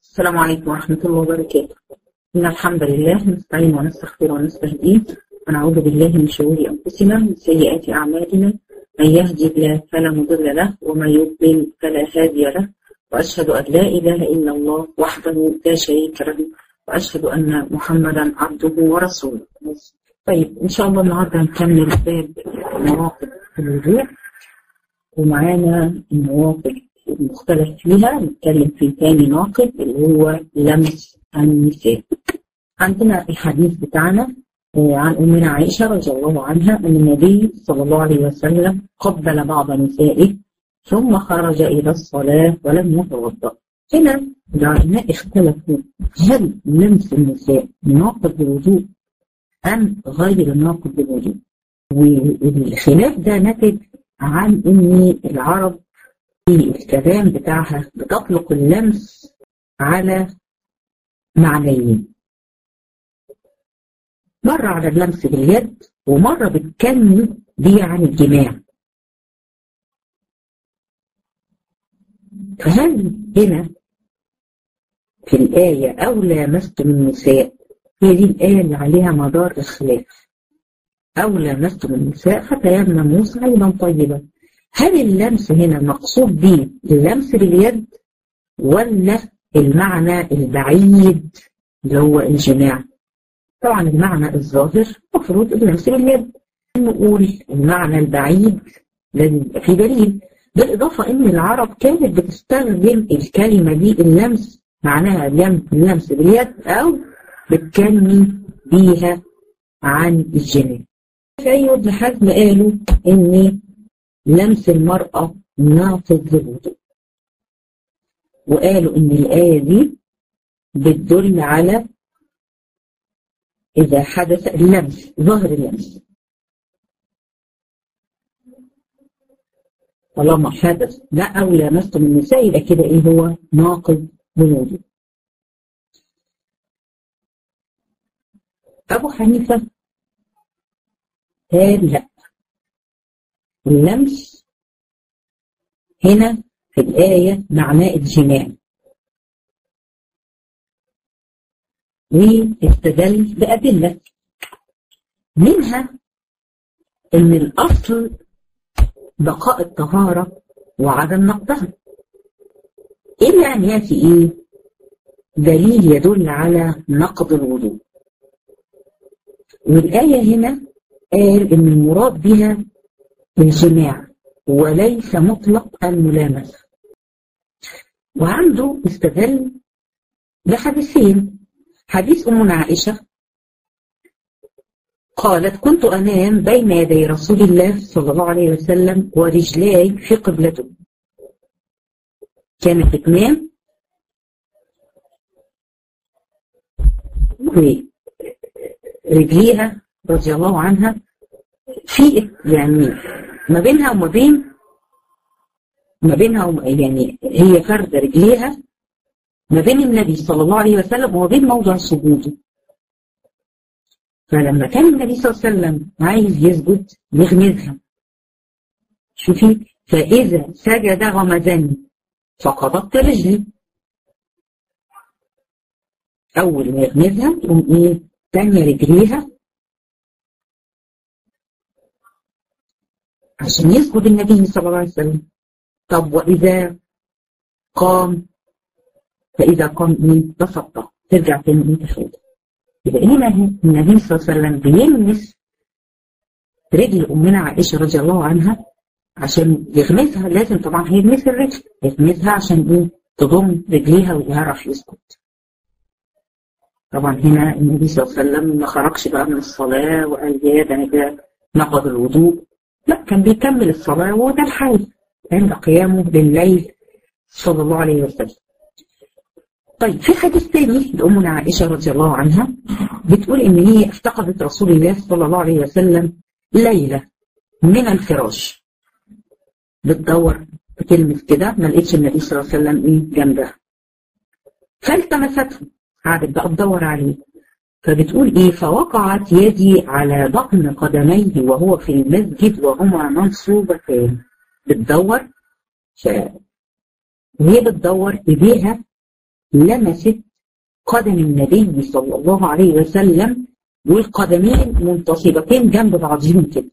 السلام عليكم ورحمة الله وبركاته إن الحمد لله نستعين ونستغفر ونستهديه ونعوذ بالله من شرور أنفسنا ومن سيئات أعمالنا من يهدي الله فلا مضل له ومن يضلل فلا هادي له وأشهد أن لا إله إلا الله وحده لا شريك له وأشهد أن محمدا عبده ورسوله طيب إن شاء الله النهاردة هنكمل باب مواقف الوضوء ومعانا المواقف المختلف فيها نتكلم في تاني ناقد اللي هو لمس النساء عندنا الحديث بتاعنا عن أمنا عائشة رضي الله عنها أن النبي صلى الله عليه وسلم قبل بعض نسائه ثم خرج إلى الصلاة ولم يتوضأ هنا العلماء اختلفوا هل لمس النساء ناقض الوضوء أم غير ناقض الوضوء والخلاف ده نتج عن أن العرب في الكلام بتاعها بتطلق اللمس على معنيين مرة على اللمس باليد ومرة بتكمل دي عن الجماع فهل هنا في الآية أو لامستم النساء هي دي الآية اللي عليها مدار الخلاف أو لامستم النساء فتيمموا صعيدا طيبا هل اللمس هنا مقصود به اللمس باليد ولا المعنى البعيد اللي هو الجماع طبعا المعنى الظاهر مفروض اللمس باليد نقول المعنى البعيد لازم يبقى في دليل بالإضافة إن العرب كانت بتستخدم الكلمة دي اللمس معناها اللمس باليد أو بتكني بيها عن الجماع في ابن حزم قالوا إن لمس المرأة ناقض للوضوء وقالوا إن الآية دي بتدل على إذا حدث اللمس ظهر اللمس طالما حدث لا أو لمستم النساء يبقى كده إيه هو ناقض للوضوء أبو حنيفة قال لا اللمس هنا في الآية معناه الجماع واستدل بأدلة منها إن الأصل بقاء الطهارة وعدم نقضها إلا أن يأتي إيه؟ دليل يدل على نقض الوضوء والآية هنا قال إن المراد بها الجماع وليس مطلق الملامسة وعنده استدل بحديثين حديث أمنا عائشة قالت كنت أنام بين يدي رسول الله صلى الله عليه وسلم ورجلاي في قبلته كانت تنام ورجليها رضي الله عنها في يعني ما بينها وما بين ما بينها وما يعني هي فردة رجليها ما بين النبي صلى الله عليه وسلم وما بين موضع سجوده فلما كان النبي صلى الله عليه وسلم عايز يسجد يغمزها شوفي فإذا سجد غمزني فقبضت رجلي أول ما يغمزها تقوم إيه تانية رجليها عشان يسجد النبي صلى الله عليه وسلم طب وإذا قام فإذا قام إيه تصدق ترجع تاني إيه تفوت يبقى هنا النبي صلى الله عليه وسلم بيلمس رجل أمنا عائشة رضي الله عنها عشان يغمسها لازم طبعا هيلمس الرجل يغمسها عشان إيه تضم رجليها ويعرف يسكت طبعا هنا النبي صلى الله عليه وسلم ما خرجش بقى من الصلاة وقال يا ده أنا كده نقض الوضوء لا كان بيكمل الصلاة وده الحال عند قيامه بالليل صلى الله عليه وسلم طيب في حديث تاني لأمنا عائشة رضي الله عنها بتقول إن هي افتقدت رسول الله صلى الله عليه وسلم ليلة من الفراش بتدور بكلمة كده ما لقيتش النبي صلى الله عليه وسلم إيه جنبها فالتمسته قعدت بقى تدور عليه فبتقول إيه فوقعت يدي على بطن قدميه وهو في المسجد وهما منصوبتان بتدور ف... وهي بتدور إيديها لمست قدم النبي صلى الله عليه وسلم والقدمين منتصبتين جنب بعضهم كده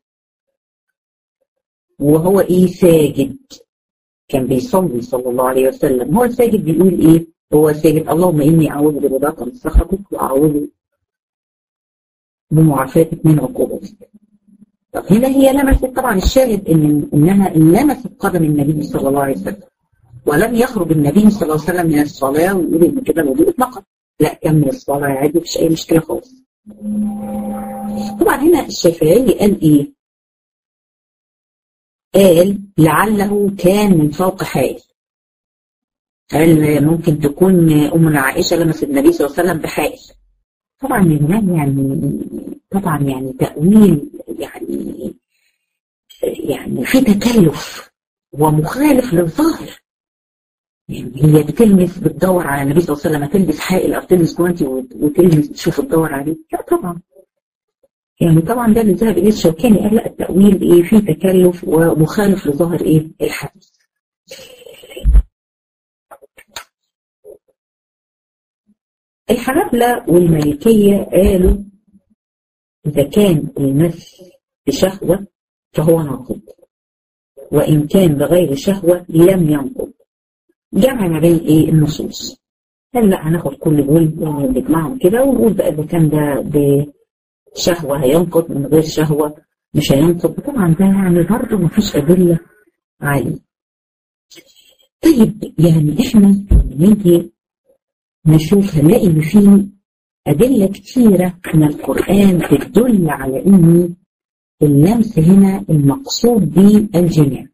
وهو ايه ساجد كان بيصلي صلى الله عليه وسلم هو ساجد بيقول ايه هو ساجد اللهم اني اعوذ برضاك من سخطك واعوذ بمعافاتك من عقوبتك طب هنا هي لمست طبعا الشاهد ان انها لمست قدم النبي صلى الله عليه وسلم ولم يخرج النبي صلى الله عليه وسلم من الصلاه ويقول ان كده الوضوء فقط لا كمل الصلاه عادي مفيش اي مشكله خالص طبعا هنا الشافعي قال ايه قال لعله كان من فوق حائل قال ممكن تكون أمنا عائشة لمست النبي صلى الله عليه وسلم بحائل طبعا يا جماعة يعني طبعا يعني تأويل يعني يعني في تكلف ومخالف للظاهر يعني هي بتلمس بتدور على النبي صلى الله عليه وسلم تلبس حائل او تلبس جوانتي وتلمس تشوف تدور عليه لا طبعا يعني طبعا ده اللي ذهب اليه الشوكاني قال لا التأويل ايه فيه تكلف ومخالف لظاهر ايه الحديث الحنابلة والمالكية قالوا إذا كان المس بشهوة فهو ناقض وإن كان بغير شهوة لم ينقض جمع ما بين إيه النصوص قال لا هناخد كل دول ونجمعهم كده ونقول بقى إذا كان ده بشهوة هينقض من غير شهوة مش هينقض طبعا ده يعني برضه مفيش أدلة عليه طيب يعني إحنا نيجي نشوف هنلاقي إن في أدلة كتيرة من القرآن بتدل على إن اللمس هنا المقصود به الجماع.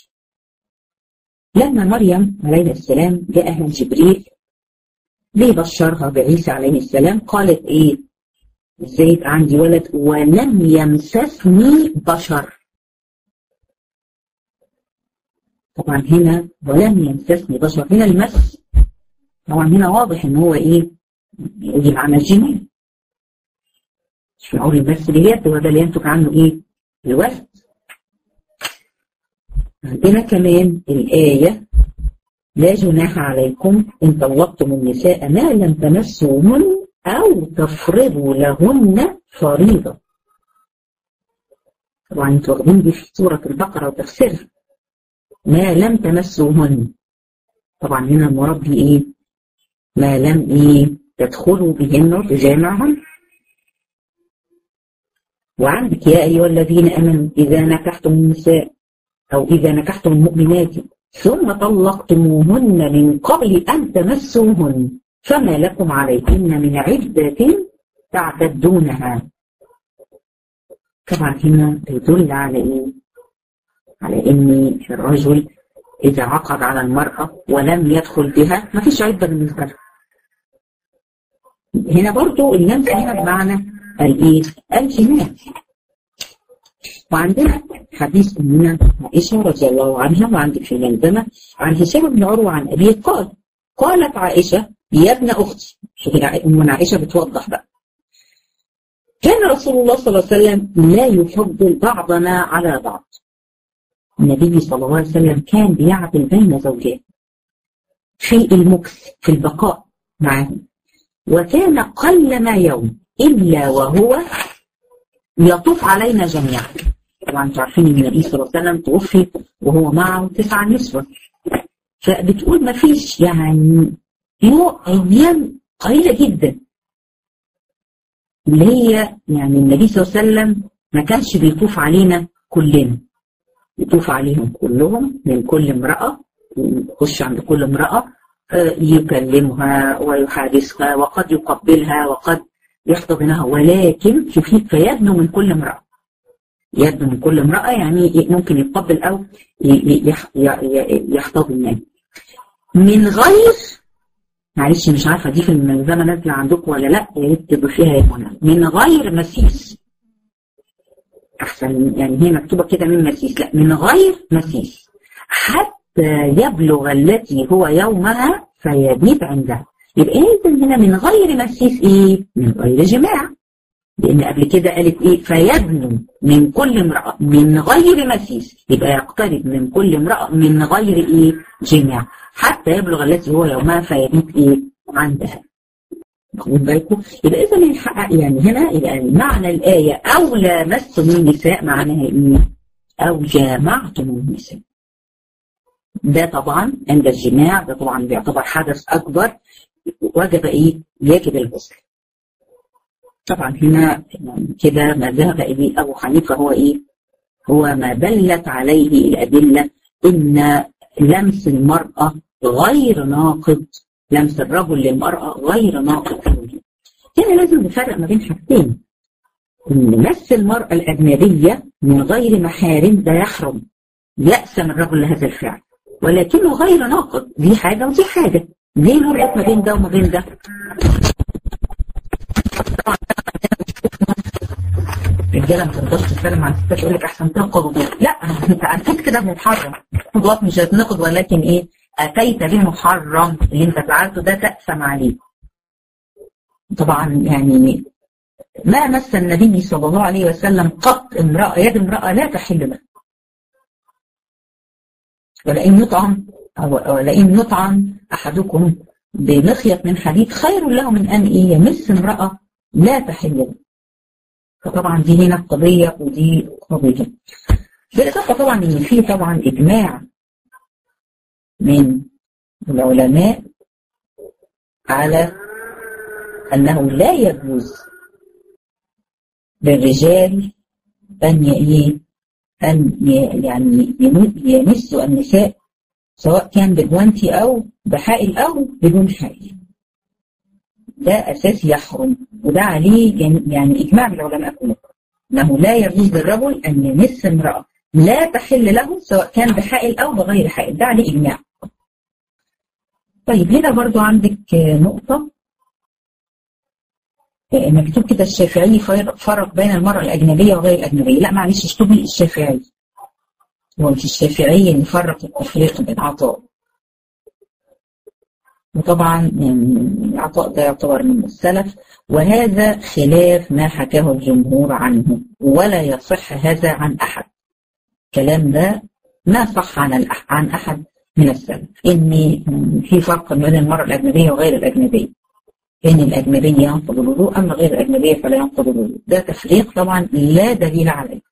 لما مريم عليه السلام جاءها جبريل ليبشرها بعيسى عليه السلام قالت إيه؟ إزاي يبقى عندي ولد ولم يمسسني بشر. طبعا هنا ولم يمسسني بشر هنا المس طبعا هنا واضح ان هو ايه يجي معنا الجماع مش معقول بس باليد وده اللي ينتج عنه ايه الوزن عندنا كمان الآية لا جناح عليكم إن طلقتم النساء ما لم تمسوهن أو تفرضوا لهن فريضة طبعا انتوا واخدين دي في سورة البقرة وتفسيرها ما لم تمسوهن طبعا هنا المراد بيه ايه ما لم ايه تدخلوا بهن تجامعهن وعندك يا ايها الذين امنوا اذا نكحتم النساء او اذا نكحتم المؤمنات ثم طلقتموهن من قبل ان تمسوهن فما لكم عليهن من عدة تعتدونها طبعا هنا يدل على ايه على ان الرجل اذا عقد على المرأة ولم يدخل بها ما فيش عدة بالنسبة له هنا برضو اللمس هنا بمعنى الايه الجماع وعندنا حديث أمنا عائشة رضي الله عنها وعندك في الملزمة عن هشام بن عروة عن أبيه قال قالت عائشة يا ابن أختي شوفي أمنا عائشة بتوضح بقى كان رسول الله صلى الله عليه وسلم لا يفضل بعضنا على بعض النبي صلى الله عليه وسلم كان بيعدل بين زوجات في المكس في البقاء معهم وكان قل ما يوم إلا وهو يطوف علينا جميعا طبعا انتوا عارفين ان النبي صلى الله عليه وسلم توفي وهو معه تسعة نسوة فبتقول ما فيش يعني يوم ايام قليلة جدا اللي هي يعني النبي صلى الله عليه وسلم ما كانش بيطوف علينا كلنا يطوف عليهم كلهم من كل امرأة يخش عند كل امرأة يكلمها ويحادثها وقد يقبلها وقد يحتضنها ولكن شوفي فيدنو من كل امرأة يدنو من كل امرأة يعني ممكن يقبل أو يحتضن يعني من غير معلش مش عارفة دي في الملزمة نازلة عندكم ولا لا يا ريت تضيفيها يا منى من غير مسيس أحسن يعني هي مكتوبة كده من مسيس لا من غير مسيس حتى يبلغ التي هو يومها فيبيت عندها يبقى إذا هنا من غير مسيس إيه؟ من غير جماع لأن قبل كده قالت إيه؟ فيدنو من كل امرأة من غير مسيس يبقى يقترب من كل امرأة من غير إيه؟ جماع حتى يبلغ التي هو يومها فيبيت إيه؟ عندها واخدين بالكم يبقى اذا الحق يعني هنا يبقى معنى الايه او لامستم النساء معناها ايه؟ او جامعتم النساء ده طبعا عند الجماع ده طبعا بيعتبر حدث اكبر وجب ايه؟ يجب الغسل طبعا هنا كده ما ذهب اليه ابو حنيفه هو ايه؟ هو ما دلت عليه الادله ان لمس المراه غير ناقض لمس الرجل للمراه غير ناقض هنا لازم نفرق ما بين حاجتين ان مس المراه الاجنبيه من غير محارم ده يحرم يأسم الرجل لهذا الفعل ولكنه غير ناقض دي حاجه ودي حاجه ليه نربط ما بين ده وما بين ده؟ رجاله ما تقدرش تتكلم عن الستات يقول لك احسن تنقض وضوء لا انت اتيت كده بمحرم خطوات مش هتنقض ولكن ايه اتيت بمحرم اللي انت فعلته ده تأثم عليه طبعا يعني ما مس النبي صلى الله عليه وسلم قط امرأة يد امرأة لا تحل له ولئن يطعم أو ولئن يطعم أحدكم بمخيط من حديد خير له من أن إيه يمس امرأة لا تحل له فطبعا دي هنا قضية ودي قضية بالإضافة طبعا إن في طبعا إجماع من العلماء على أنه لا يجوز للرجال أن أن يعني يمسوا النساء سواء كان بجوانتي أو بحائل أو بدون حائل ده أساس يحرم وده عليه يعني إجماع العلماء كلهم أنه لا يجوز للرجل أن يمس امرأة لا تحل له سواء كان بحائل أو بغير حائل ده عليه إجماع طيب هنا برضو عندك نقطة مكتوب كده الشافعي فرق بين المرأة الأجنبية وغير الأجنبية لا معلش اشتبه الشافعي هو مش الشافعي اللي فرق التفريق بين عطاء وطبعا يعني العطاء ده يعتبر من السلف وهذا خلاف ما حكاه الجمهور عنه ولا يصح هذا عن أحد الكلام ده ما صح عن عن أحد من السلف إن في فرق بين المرأة الأجنبية وغير الأجنبية إن الأجنبية ينقض الوضوء أما غير الأجنبية فلا ينقض الوضوء ده تفريق طبعا لا دليل عليه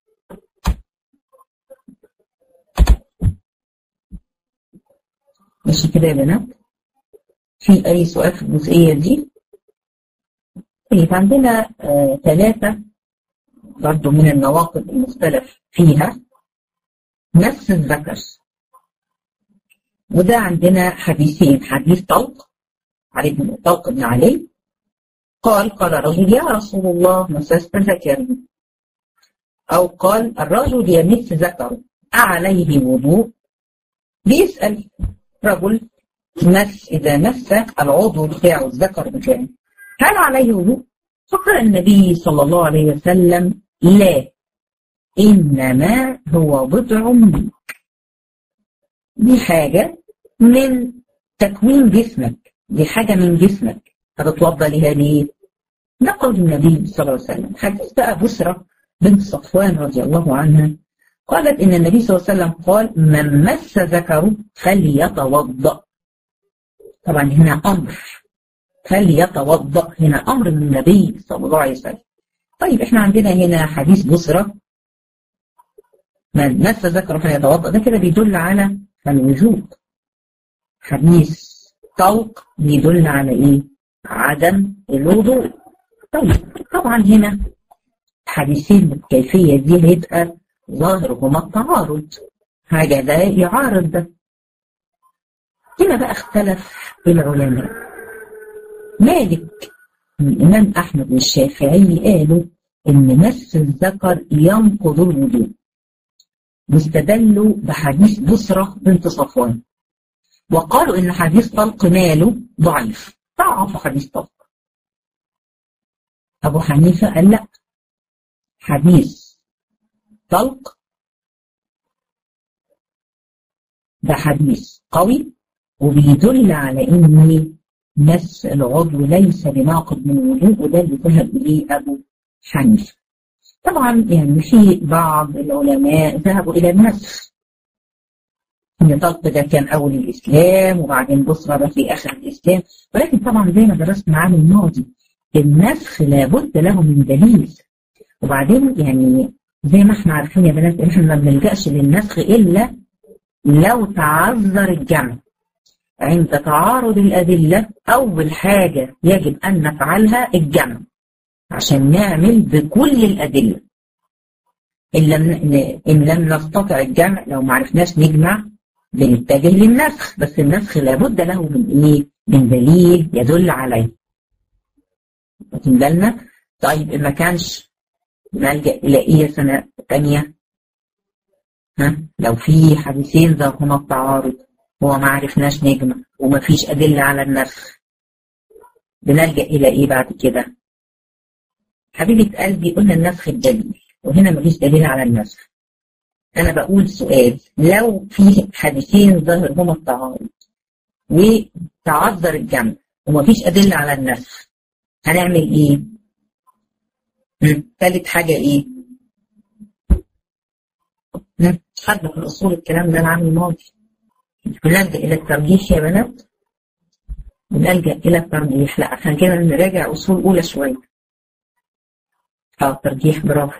ماشي كده يا بنات في أي سؤال في الجزئية دي طيب عندنا آه ثلاثة برضو من النواقض المختلف فيها نفس الذكر وده عندنا حديثين حديث طلق علي بن طلق بن علي قال قال رجل يا رسول الله مسست ذكري أو قال الرجل يمس ذكره أعليه وضوء بيسأل رجل مس إذا مس العضو بتاعه الذكر بتاعه هل عليه وضوء؟ فقال النبي صلى الله عليه وسلم لا إنما هو بضع منك دي حاجة من تكوين جسمك دي حاجة من جسمك هتتوضى ليها ليه؟ ده قول النبي صلى الله عليه وسلم حديث بقى بسرة بنت صفوان رضي الله عنها قالت إن النبي صلى الله عليه وسلم قال من مس ذكره فليتوضأ طبعا هنا أمر فليتوضأ هنا أمر من النبي صلى الله عليه وسلم طيب احنا عندنا هنا حديث بسرة من مس ذكره فليتوضأ ده كده بيدل على الوجوب حديث طلق بيدل على ايه عدم الوضوء طيب طبعا هنا حديثين بالكيفية دي هيبقى ظاهرهما التعارض حاجة ده يعارض ده هنا بقى اختلف العلماء مالك الإمام أحمد والشافعي قالوا إن مس الذكر ينقض الوضوء واستدلوا بحديث بصرة بنت صفوان وقالوا إن حديث طلق ماله ضعيف ضعف حديث طلق أبو حنيفة قال لا حديث طلق ده حديث قوي وبيدل على إن مس العضو ليس بناقض من الوضوء وده اللي ذهب إليه أبو حنيفة طبعا يعني في بعض العلماء ذهبوا إلى النسخ ان طلق ده كان اول الاسلام وبعدين بصرة ده في اخر الاسلام ولكن طبعا زي ما درسنا معانا الماضي النسخ لابد له من دليل وبعدين يعني زي ما احنا عارفين يا بنات احنا ما بنلجاش للنسخ الا لو تعذر الجمع عند تعارض الادله اول حاجه يجب ان نفعلها الجمع عشان نعمل بكل الادله ان لم ان لم نستطع الجمع لو ما عرفناش نجمع بنتجه للنسخ بس النسخ لابد له من ايه؟ من دليل يدل عليه. واخدين بالنا؟ طيب ما كانش نلجا الى ايه سنه ثانيه؟ ها؟ لو في حديثين ذاهما التعارض هو ما عرفناش نجمع وما فيش ادله على النسخ. بنلجا الى ايه بعد كده؟ حبيبه قلبي قلنا النسخ الدليل وهنا مفيش دليل على النسخ. أنا بقول سؤال لو في حديثين ظاهر هما التعارض وتعذر الجمع ومفيش أدلة على النسخ هنعمل إيه؟ ثالث حاجة إيه؟ خدنا في الأصول الكلام ده العام الماضي بنلجأ إلى الترجيح يا بنات بنلجأ إلى الترجيح لا عشان كده نراجع أصول أولى شوية اه ترجيح برافو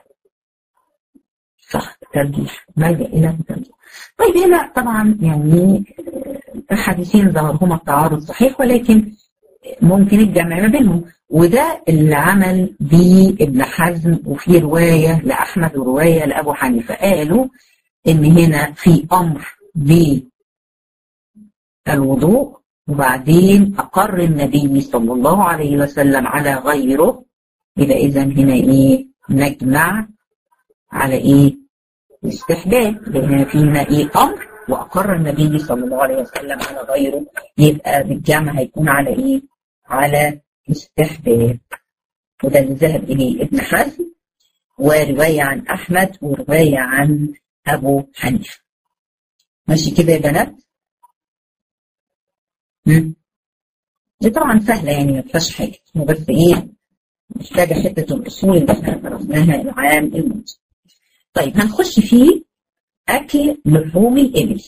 صح ترجيح ملجأ إلى الترجيح طيب هنا طبعا يعني الحديثين ظهرهما التعارض صحيح ولكن ممكن الجمع ما بينهم وده اللي عمل به ابن حزم وفي رواية لأحمد ورواية لأبو حنيفة قالوا إن هنا في أمر بالوضوء وبعدين أقر النبي صلى الله عليه وسلم على غيره يبقى إذا هنا إيه نجمع على ايه؟ الاستحباب لان فينا ايه امر واقر النبي صلى الله عليه وسلم على غيره يبقى بالجمع هيكون على ايه؟ على استحباب وده اللي ذهب اليه ابن حزم وروايه عن احمد وروايه عن ابو حنيفه ماشي كده يا بنات؟ دي طبعا سهله يعني ما فيهاش حاجه بس ايه محتاجه حته الاصول اللي احنا درسناها العام الماضي طيب هنخش في أكل لحوم الإبل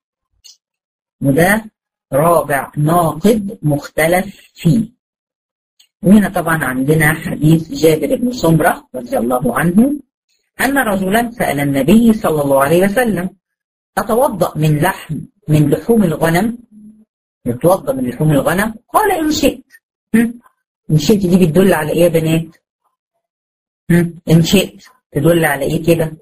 وده رابع ناقد مختلف فيه وهنا طبعا عندنا حديث جابر بن سمرة رضي الله عنه أن رجلا سأل النبي صلى الله عليه وسلم أتوضأ من لحم من لحوم الغنم يتوضأ من لحوم الغنم قال إن شئت إن شئت دي بتدل على إيه يا بنات إن شئت تدل على ايه كده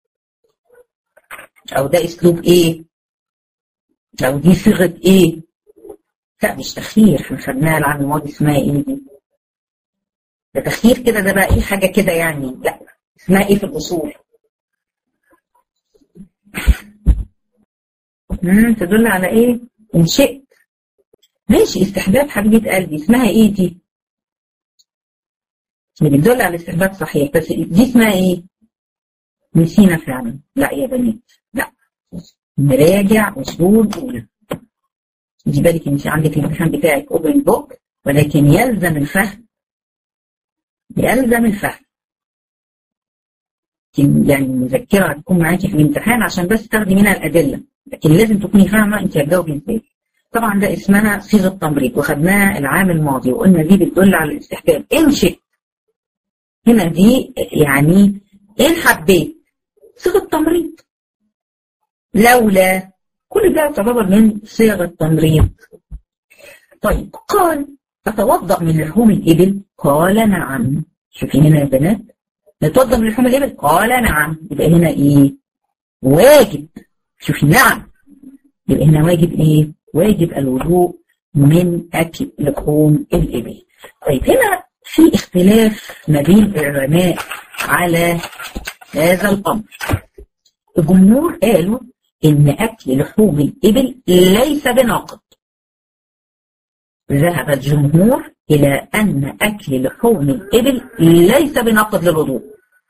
او ده اسلوب ايه او دي صيغه ايه لا مش تخيير احنا خدناها العام الماضي اسمها ايه دي ده تخيير كده ده بقى ايه حاجه كده يعني لا اسمها ايه في الاصول امم تدل على ايه ان شئت ماشي استحباب حبيبه قلبي اسمها ايه دي اللي بتدل على الاستحباب صحيح بس دي اسمها ايه؟ نسينا فعلا لا يا بنات لا نراجع اسلوب اولى خدي بالك انت عندك الامتحان بتاعك اوبن بوك ولكن يلزم الفهم يلزم الفهم يعني المذكره هتكون معاكي في الامتحان عشان بس تاخدي منها الادله لكن لازم تكوني فاهمه انت هتجاوبي ازاي طبعا ده اسمها صيغه تمريض وخدناها العام الماضي وقلنا دي بتدل على الاستحباب ان شئت هنا دي يعني إن حبيت صيغة تمريض لولا كل ده تعتبر من صيغ التمريض طيب قال أتوضأ من لحوم الإبل قال نعم شوفي هنا يا بنات نتوضأ من لحوم الإبل قال نعم يبقى هنا إيه واجب شوفي نعم يبقى هنا واجب إيه واجب الوضوء من أكل لحوم الإبل طيب هنا في اختلاف ما بين العلماء على هذا الأمر الجمهور قالوا إن أكل لحوم الإبل ليس بناقض ذهب الجمهور إلى أن أكل لحوم الإبل ليس بناقض للوضوء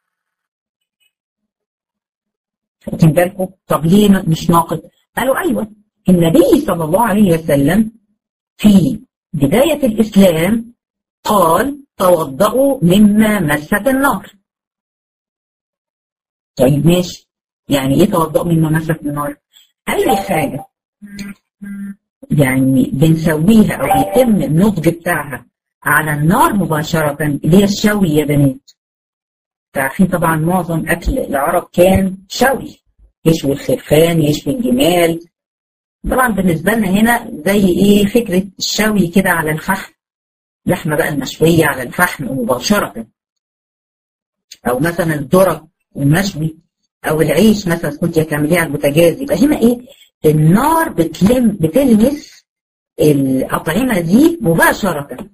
واخدين بالكم طب ليه مش ناقض؟ قالوا أيوه النبي صلى الله عليه وسلم في بداية الإسلام قال توضأوا مما مست النار طيب ماشي يعني ايه توضأوا مما مست النار اي حاجه يعني بنسويها او يتم النضج بتاعها على النار مباشره اللي هي الشوي يا بنات عارفين طبعا معظم اكل العرب كان شوي يشوي الخرفان يشوي الجمال طبعا بالنسبه لنا هنا زي ايه فكره الشوي كده على الفحم لحمه بقى المشويه على الفحم مباشره او مثلا الذره المشوي او العيش مثلا كنت هتعمليه على البوتاجاز يبقى هنا ايه النار بتلم بتلمس الاطعمه دي مباشره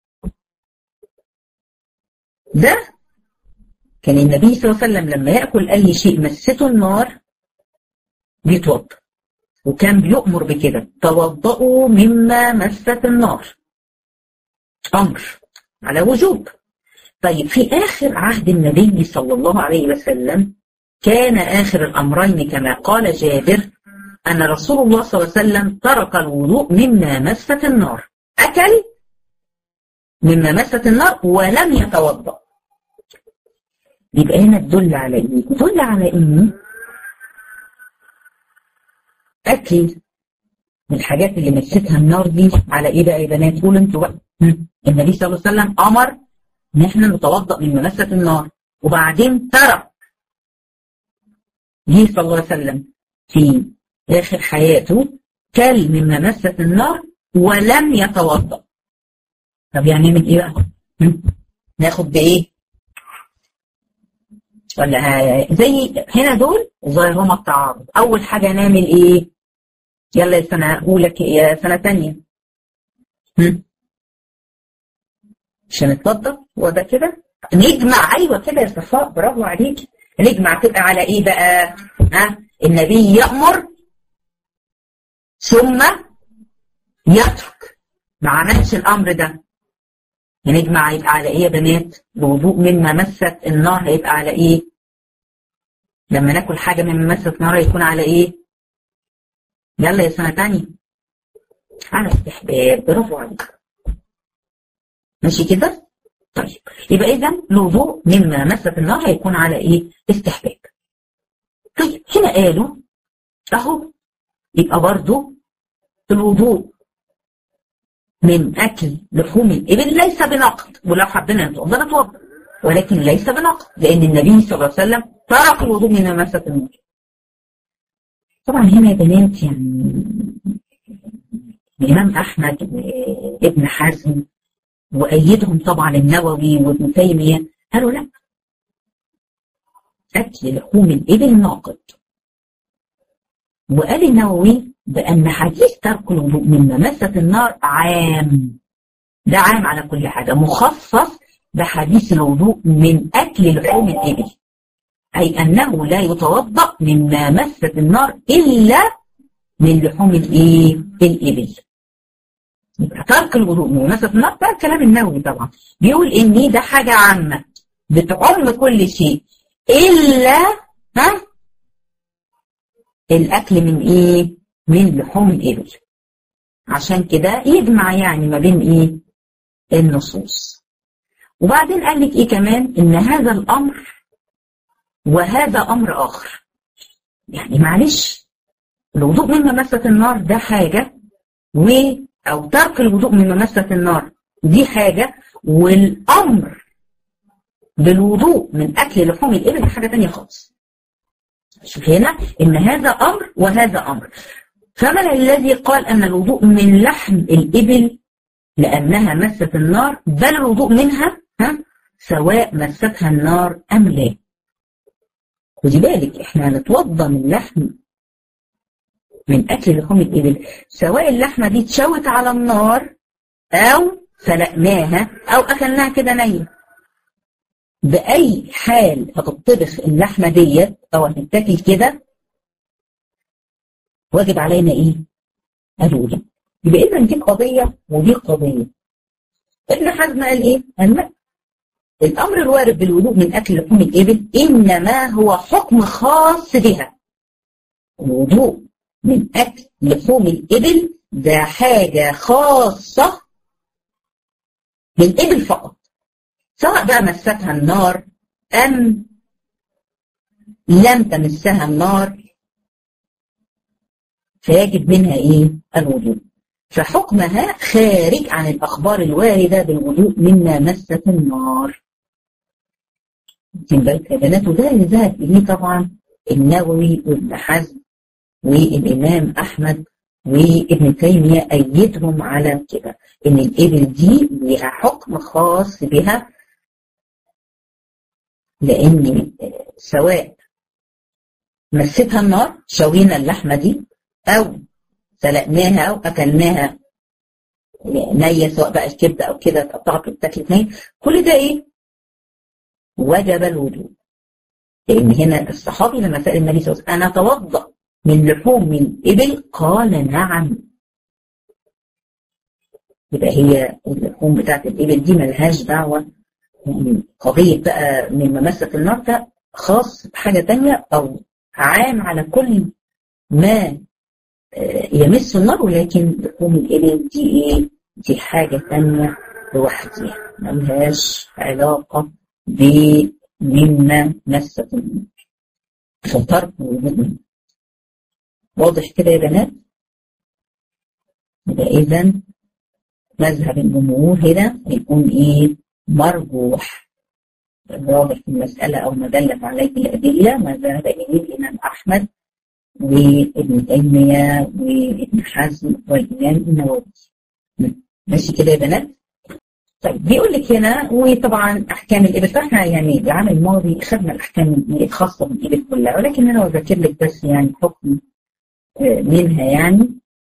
ده كان النبي صلى الله عليه وسلم لما ياكل اي شيء مسته النار بيتوضا وكان بيؤمر بكده توضؤوا مما مست النار امر على وجوب طيب في اخر عهد النبي صلى الله عليه وسلم كان اخر الامرين كما قال جابر ان رسول الله صلى الله عليه وسلم ترك الوضوء مما مست النار اكل مما مست النار ولم يتوضا يبقى هنا تدل على ايه؟ تدل على ان اكل من الحاجات اللي مستها النار دي على ايه بقى يا بنات؟ قولوا انتوا بقى النبي صلى الله عليه وسلم امر ان احنا نتوضا من مست النار وبعدين ترك ليه صلى الله عليه وسلم في اخر حياته كل مما مست النار ولم يتوضا طب يعني نعمل ايه بقى؟ ناخد بايه؟ ولا زي هنا دول ظاهر هما التعارض اول حاجه نعمل ايه يلا يا سنه اولى يا سنه ثانيه مش هنتفضل هو ده كده نجمع ايوه كده يا صفاء برافو عليك نجمع تبقى على ايه بقى ها النبي يامر ثم يترك ما عملش الامر ده هنجمع يبقى على ايه يا بنات الوضوء مما مست النار هيبقى على ايه لما ناكل حاجة مما مست النار هيكون على ايه يلا يا سنة تانية على استحباب برافو عليك ماشي كده طيب يبقى اذا الوضوء مما مست النار هيكون على ايه استحباب طيب هنا قالوا اهو يبقى برضو الوضوء من أكل لحوم الإبل ليس بنقد ولو حبينا نتوضا نتوضا ولكن ليس بنقد لأن النبي صلى الله عليه وسلم ترك الوضوء من مسة النار طبعا هنا يا بنات يعني الإمام أحمد وابن حزم وأيدهم طبعا النووي وابن تيمية قالوا لا أكل لحوم الإبل ناقد وقال النووي بأن حديث ترك الوضوء من ممسة النار عام ده عام على كل حاجة مخصص بحديث الوضوء من أكل لحوم الإبل أي أنه لا يتوضأ مما مست النار إلا من لحوم الإيه؟ الإبل يبقى ترك الوضوء من ممسة النار ده كلام النووي طبعا بيقول إن ده حاجة عامة بتعم كل شيء إلا ها الأكل من إيه؟ من لحوم الإبل عشان كده يجمع يعني ما بين إيه النصوص وبعدين قال لك إيه كمان إن هذا الأمر وهذا أمر آخر يعني معلش الوضوء من ممسة النار ده حاجة و أو ترك الوضوء من ممسة النار دي حاجة والأمر بالوضوء من أكل لحوم الإبل حاجة تانية خالص شوف هنا إن هذا أمر وهذا أمر فمن الذي قال أن الوضوء من لحم الإبل لأنها مست النار بل الوضوء منها ها سواء مستها النار أم لا خدي بالك احنا هنتوضى من لحم من أكل لحوم الإبل سواء اللحمة دي اتشوت على النار أو سلقناها أو أكلناها كده نية بأي حال هتطبخ اللحمة ديت أو هتتاكل كده واجب علينا ايه؟ الوضوء يبقى اذا دي قضيه ودي قضيه ابن حزم قال ايه؟ قال لا الامر الوارد بالوضوء من اكل لحوم الابل انما هو حكم خاص بها الوضوء من اكل لحوم الابل ده حاجه خاصه بالابل فقط سواء بقى مستها النار ام لم تمسها النار فيجب منها ايه الوضوء فحكمها خارج عن الاخبار الوارده بالوضوء مما مست النار بالك يا بنات وده اللي ذهب اليه طبعا النووي وابن حزم والامام احمد وابن تيميه ايدهم على كده ان الابل دي لها حكم خاص بها لان سواء مستها النار شوينا اللحمه دي او سلقناها او اكلناها نيه سواء بقى الكبده او كده اتقطعت واتاكلت نيه كل ده ايه؟ وجب الوضوء لان هنا الصحابي لما سال النبي صلى الله عليه وسلم انا اتوضا من لحوم الابل قال نعم يبقى هي اللحوم بتاعت الابل دي ملهاش دعوه يعني قضيه بقى من ممسه النار ده خاص بحاجه ثانيه او عام على كل ما يمس النار ولكن لحوم الإبل دي إيه؟ دي حاجة ثانية لوحدها ملهاش علاقة بمما مست النار فترك الوضوء واضح كده يا بنات؟ يبقى إذا مذهب الجمهور هنا يكون إيه؟ مرجوح الراجح في المسألة أو ما دلت عليه الأدلة ما ذهب إليه الإمام أحمد وابن تيمية وابن حزم والإمام النووي ماشي كده يا بنات؟ طيب بيقول لك هنا وطبعا احكام الابل فاحنا يعني العام الماضي خدنا الاحكام الخاصه بالابل كلها ولكن انا بذكر لك بس يعني حكم منها يعني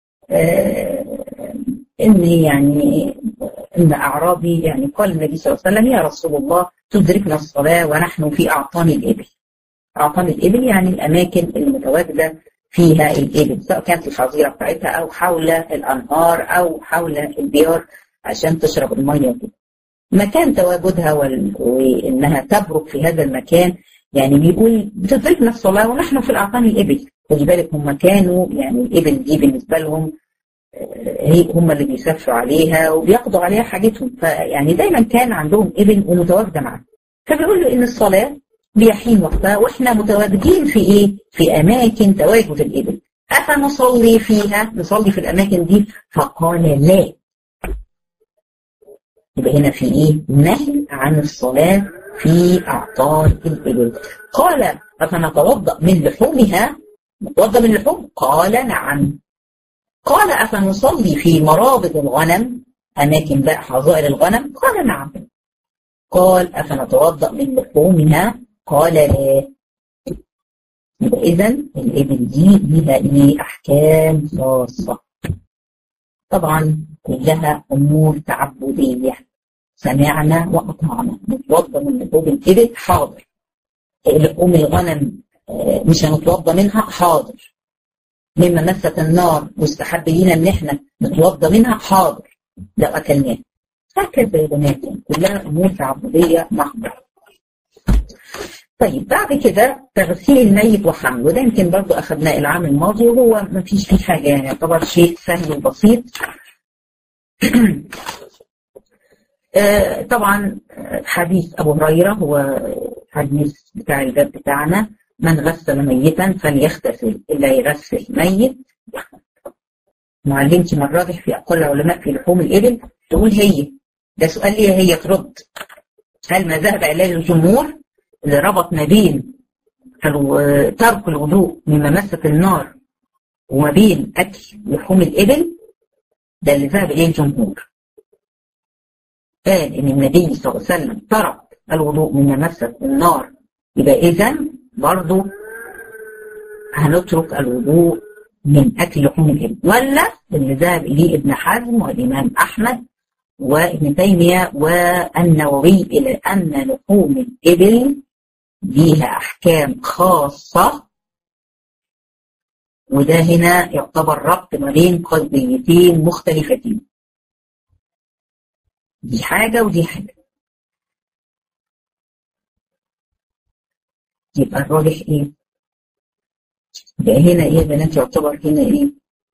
ان يعني ان اعرابي يعني قال النبي صلى الله عليه وسلم يا رسول الله تدركنا الصلاه ونحن في اعطان الابل. اعطان الابل يعني الاماكن المتواجده فيها الابل سواء كانت الحظيره بتاعتها او حول الانهار او حول البيار عشان تشرب الميه وكده. مكان تواجدها وال... وانها تبرك في هذا المكان يعني بيقول بتدركنا الصلاه ونحن في الاعطان الابل. خدي بالك هم كانوا يعني الابل دي بالنسبه لهم هي هم اللي بيسافروا عليها وبيقضوا عليها حاجتهم فيعني دايما كان عندهم ابل ومتواجده معاهم فبيقول له ان الصلاه بيحين وقتها واحنا متواجدين في ايه؟ في اماكن تواجد الابل افنصلي فيها نصلي في الاماكن دي فقال لا يبقى هنا في ايه؟ نهي عن الصلاه في اعطان الابل قال افنتوضا من لحومها نتوضا من لحوم قال نعم قال أفنصلي في مرابط الغنم أماكن بقى حظائر الغنم قال نعم قال أفنتوضأ من لحومها قال لا يبقى إذا الإبل دي لها إيه أحكام خاصة طبعا كلها أمور تعبدية سمعنا وأطعنا نتوضأ من لحوم الإبل حاضر لحوم الغنم مش هنتوضأ منها حاضر مما مست النار واستحب لينا ان احنا نتوضى منها حاضر لو اكلناها هكذا يا بنات كلها امور تعبديه محضه طيب بعد كده تغسيل الميت وحمله وده يمكن برضو اخذناه العام الماضي وهو ما فيش فيه حاجه يعني يعتبر شيء سهل وبسيط آه طبعا حديث ابو هريره هو حديث بتاع الباب بتاعنا من غسل ميتا فليغتسل إلا يغسل ميت معلمتي من الراجح في أقوال العلماء في لحوم الإبل تقول هي ده سؤال ليه هي ترد هل ما ذهب إليه الجمهور اللي ربط ما بين ترك الوضوء مما مست النار وما بين أكل لحوم الإبل ده اللي ذهب إليه الجمهور قال إن النبي صلى الله عليه وسلم ترك الوضوء مما مست النار يبقى إذا برضو هنترك الوضوء من أكل لحوم الإبل ولا اللي ذهب إليه ابن حزم والإمام أحمد وابن تيمية والنووي إلى أن لحوم الإبل ليها أحكام خاصة وده هنا يعتبر ربط ما بين قضيتين مختلفتين دي حاجة ودي حاجة يبقى الراجح ايه؟ يبقى هنا ايه يا بنات يعتبر هنا ايه؟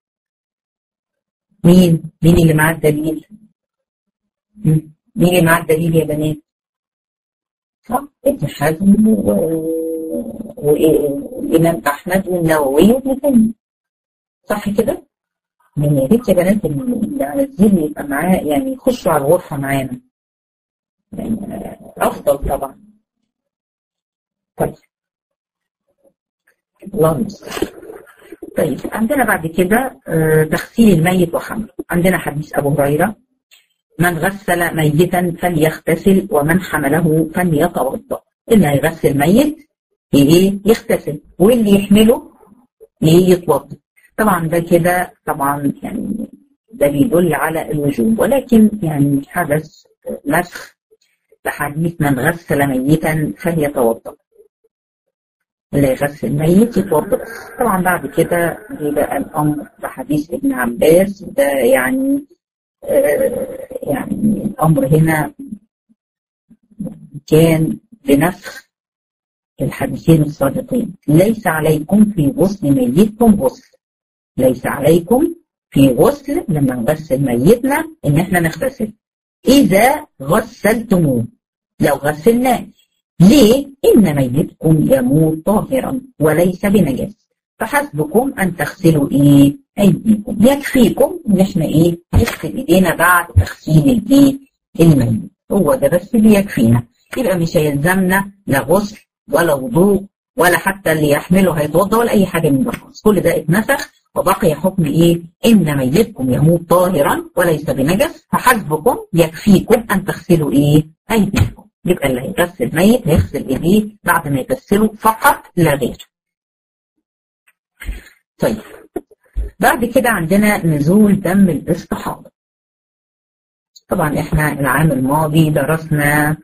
مين؟ مين اللي معاه الدليل؟ مين اللي معاه الدليل يا بنات؟ صح؟ ابن حزم والإمام أحمد والنووي وابن تيمية صح كده؟ من يا ريت يا بنات اللي على الزين يبقى معاه يعني يخشوا على الغرفة معانا يعني أفضل طبعا طيب الله المستعان طيب عندنا بعد كده تغسيل الميت وحمله عندنا حديث أبو هريرة من غسل ميتا فليغتسل ومن حمله فليتوضا اللي هيغسل ميت ايه يغتسل واللي يحمله ايه يتوضا طبعا ده كده طبعا يعني ده بيدل على الوجوب ولكن يعني حدث نسخ لحديث من غسل ميتا فليتوضا اللي يغسل ميت يتوضا بس طبعا بعد كده بقى الامر بحديث ابن عباس ده يعني آه يعني الامر هنا كان بنسخ الحديثين الصادقين ليس عليكم في غسل ميتكم غسل ليس عليكم في غسل لما نغسل ميتنا ان احنا نغتسل اذا غسلتموه لو غسلناه ليه ان ميتكم يموت طاهرا وليس بنجس فحسبكم ان تغسلوا ايه ايديكم يكفيكم ان احنا ايه نغسل ايدينا بعد تغسيل الايه الميت هو ده بس اللي يكفينا يبقى مش هيلزمنا لا غسل ولا وضوء ولا حتى اللي يحمله هيتوضا ولا اي حاجه من ده كل ده اتنسخ وبقي حكم ايه ان ميتكم يموت طاهرا وليس بنجس فحسبكم يكفيكم ان تغسلوا ايه ايديكم يبقى اللي هيغسل ميت هيغسل ايديه بعد ما يغسله فقط لا غير طيب بعد كده عندنا نزول دم الاستحاضه طبعا احنا العام الماضي درسنا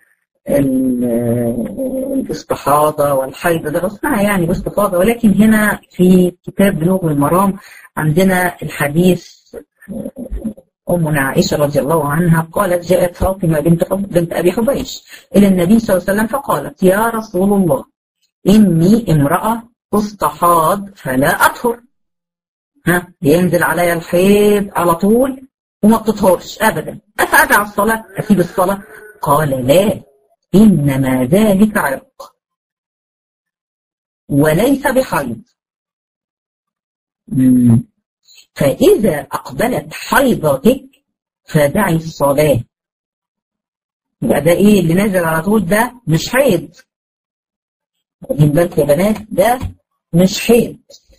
الاستحاضة والحيض درسناها يعني باستفاضة ولكن هنا في كتاب بلوغ المرام عندنا الحديث أمنا عائشة رضي الله عنها قالت جاءت فاطمة بنت بنت أبي حبيش إلى النبي صلى الله عليه وسلم فقالت يا رسول الله إني امرأة استحاض فلا أطهر ها ينزل علي الحيض على طول وما بتطهرش أبدا أفأدع الصلاة أسيب الصلاة قال لا إنما ذلك عرق وليس بحيض فإذا أقبلت حيضتك فدعي الصلاة يبقى ده إيه اللي نازل على طول ده مش حيض واخدين بالك يا بنات ده مش حيض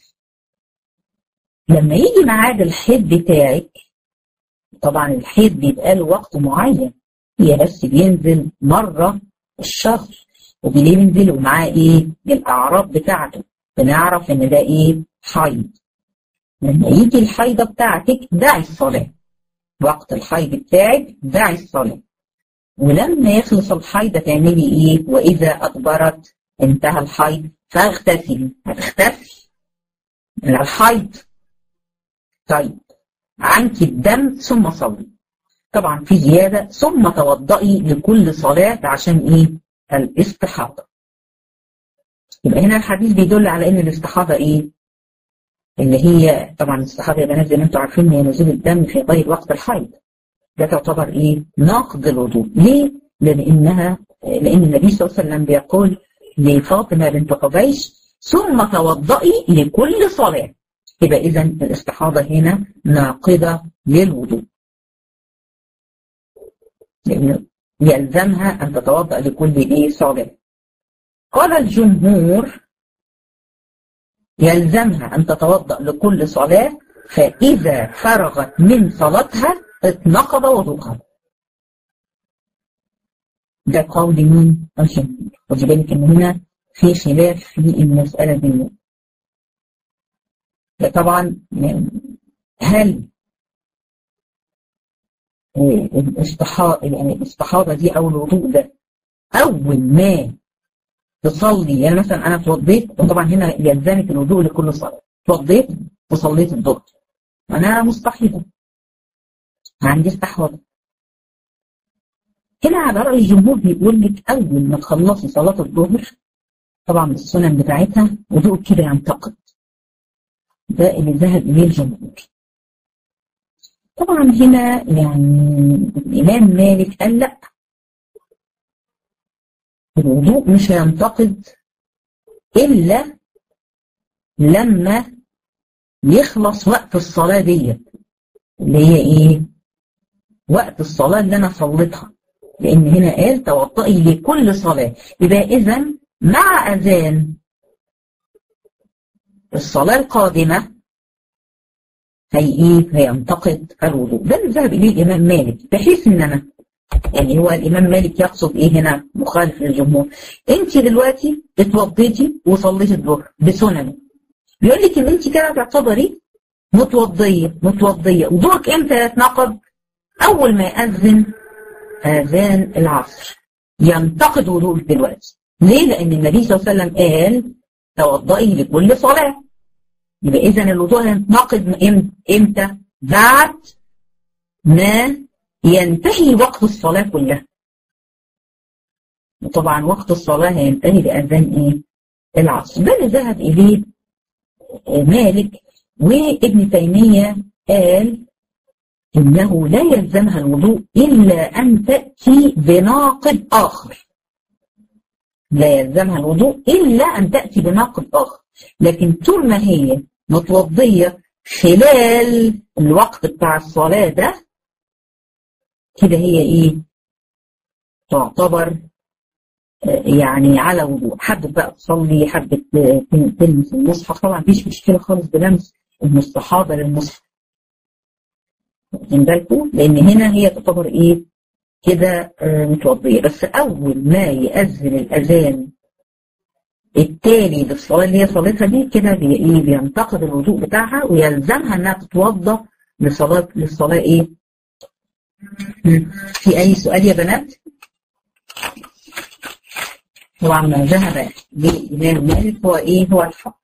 لما يجي ميعاد الحيض بتاعك طبعا الحيض بيبقى له وقت معين هي بس بينزل مرة الشهر وبليه بينزل ومعاه ايه الاعراض بتاعته بنعرف ان ده ايه حيض لما يجي الحيضة بتاعتك دعي الصلاة وقت الحيض بتاعك دعي الصلاة ولما يخلص الحيض تعملي ايه واذا ادبرت انتهى الحيض فاغتسلي هتغتسلي من الحيض طيب عنك الدم ثم صلي طبعا في زيادة ثم توضئي لكل صلاة عشان ايه الاستحاضة يبقى هنا الحديث بيدل على ان الاستحاضة ايه اللي هي طبعا الاستحاضة يا بنات زي ما انتم عارفين هي نزول الدم في غير وقت الحيض ده تعتبر ايه ناقض الوضوء ليه لانها لان النبي صلى الله عليه وسلم بيقول لفاطمة بنت قبيش ثم توضئي لكل صلاة يبقى اذا الاستحاضة هنا ناقضة للوضوء لأنه يلزمها أن تتوضأ لكل إيه صلاة قال الجمهور يلزمها أن تتوضأ لكل صلاة فإذا فرغت من صلاتها اتنقض وضوءها ده قول مين؟ الجمهور خدي بالك إن هنا في خلاف في المسألة دي ده طبعا هل الاستحاضة يعني الاستحاضة دي أو الوضوء ده أول ما تصلي يعني مثلا أنا اتوضيت وطبعا هنا يلزمك الوضوء لكل صلاة اتوضيت وصليت الظهر أنا مستحيضة عندي استحاضة هنا على رأي الجمهور بيقول لك أول ما تخلصي صلاة الظهر طبعا السنن بتاعتها وضوء كده ينتقد ده اللي ذهب إليه الجمهور طبعا هنا يعني الإمام مالك قال لا الوضوء مش هينتقد إلا لما يخلص وقت الصلاة دي اللي هي ايه وقت الصلاة اللي انا صليتها لان هنا قال توضئي لكل صلاة يبقى اذا مع اذان الصلاة القادمة هي ايه هينتقد الوضوء ده اللي ذهب اليه الامام مالك بحيث ان انا يعني هو الامام مالك يقصد ايه هنا مخالف للجمهور انت دلوقتي اتوضيتي وصليتي الظهر بسنن بيقول لك ان انت كده تعتبري متوضيه متوضيه وضوءك امتى يتناقض اول ما ياذن اذان العصر ينتقد وضوءك دلوقتي ليه لان النبي صلى الله عليه وسلم قال توضئي لكل صلاه يبقى اذا الوضوء هينتقد امتى بعد ما ينتهي وقت الصلاة كلها وطبعا وقت الصلاة هينتهي بأذان ايه العصر ده اللي ذهب إليه مالك وابن تيمية قال إنه لا يلزمها الوضوء إلا أن تأتي بناقض آخر لا يلزمها الوضوء إلا أن تأتي بناقض آخر لكن طول ما هي متوضية خلال الوقت بتاع الصلاة ده كده هي ايه تعتبر يعني على وضوء حبت بقى تصلي حبت تلمس المصحف طبعا مفيش مشكله خالص بلمس المستحاضه للمصحف واخدين بالكم لان هنا هي تعتبر ايه كده متوضيه بس اول ما يأذن الاذان التالي للصلاه اللي هي صليتها دي كده بي ايه بينتقد الوضوء بتاعها ويلزمها انها تتوضا لصلاه للصلاه ايه في أي سؤال يا بنات؟ طبعا ما ذهب للإمام مالك هو إيه؟ هو الحق.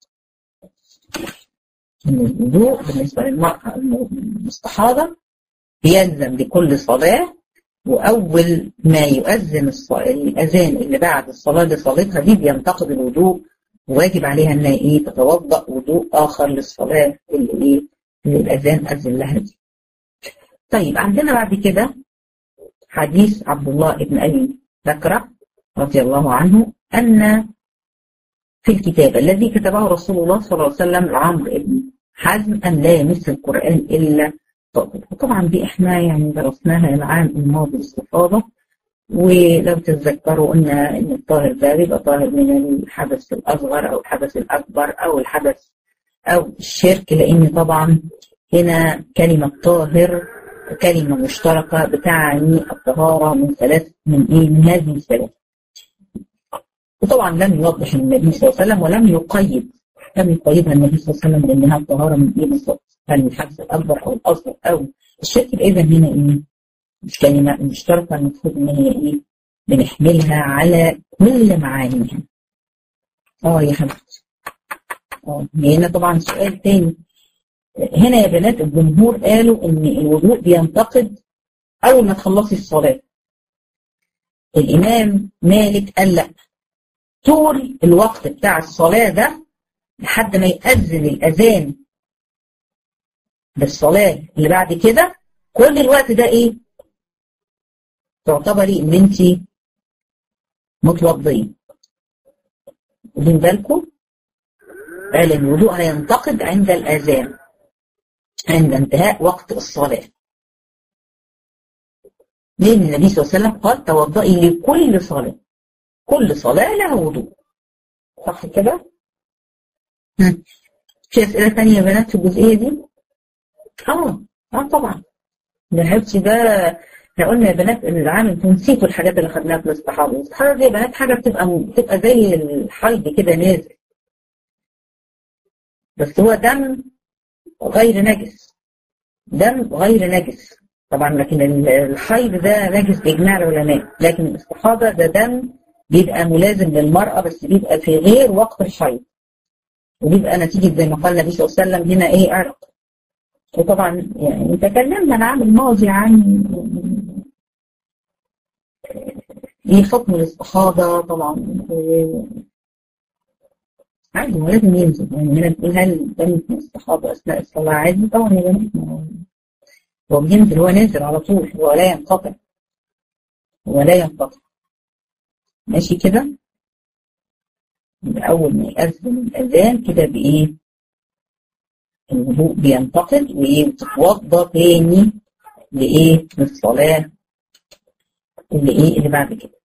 إن الوضوء بالنسبة للمرأة المستحاضة بيلزم لكل صلاة وأول ما يؤذن الأذان اللي بعد الصلاة اللي صليتها دي بينتقد الوضوء وواجب عليها إنها إيه تتوضأ وضوء آخر للصلاة اللي إيه اللي الأذان أذن لها دي. طيب عندنا بعد كده حديث عبد الله بن أبي بكرة رضي الله عنه أن في الكتاب الذي كتبه رسول الله صلى الله عليه وسلم لعمرو بن حزم أن لا يمس القرآن إلا طاهر وطبعا دي احنا يعني درسناها العام الماضي باستفاضة ولو تتذكروا ان ان الطاهر ده بيبقى طاهر من الحدث الاصغر او الحدث الاكبر او الحدث او الشرك لان طبعا هنا كلمه طاهر كلمة مشتركة بتعني الطهارة من ثلاث من إيه من هذه الثلاث وطبعا لم يوضح النبي صلى الله عليه وسلم ولم يقيد لم يقيدها النبي صلى الله عليه وسلم بأنها الطهارة من إيه بالظبط هل من الحدث الأكبر أو الأصغر أو الشرك إذا هنا إيه مش كلمة مشتركة المفروض إن هي إيه بنحملها على كل معانيها اه يا حبيبتي اه هنا طبعا سؤال تاني هنا يا بنات الجمهور قالوا ان الوضوء بينتقد اول ما تخلصي الصلاه الامام مالك قال لا طول الوقت بتاع الصلاه ده لحد ما يأذن الاذان للصلاه اللي بعد كده كل الوقت ده ايه تعتبري ان انت متوضيه واخدين بالكم قال الوضوء هينتقد عند الاذان عند انتهاء وقت الصلاة لأن النبي صلى الله عليه وسلم قال توضئي لكل صلاة كل صلاة لها وضوء صح كده؟ في أسئلة ثانية يا بنات في الجزئية دي؟ اه اه طبعا ده حبسي ده احنا قلنا يا بنات ان العام انتوا نسيتوا الحاجات اللي خدناها في الاستحاضه، الاستحاضه دي يا بنات حاجه بتبقى بتبقى زي الحيض كده نازل. بس هو دم غير نجس دم غير نجس طبعا لكن الحيض ده نجس بإجماع العلماء لكن الاستحاضة ده دم بيبقى ملازم للمرأة بس بيبقى في غير وقت الحيض وبيبقى نتيجة زي ما قال النبي صلى الله عليه وسلم هنا ايه عرق وطبعا يعني تكلمنا العام الماضي عن ايه حكم الاستحاضة طبعا عادي هو لازم ينزل يعني هنا بتقول هل دم الاستحاضة أثناء الصلاة عادي طبعا يا بنات هو بينزل هو نازل على طول هو لا ينقطع هو لا ينقطع ماشي كده أول ما يأذن الأذان كده بإيه الوضوء بينتقد ويتوضى تاني لإيه؟ للصلاة اللي إيه اللي بعد كده.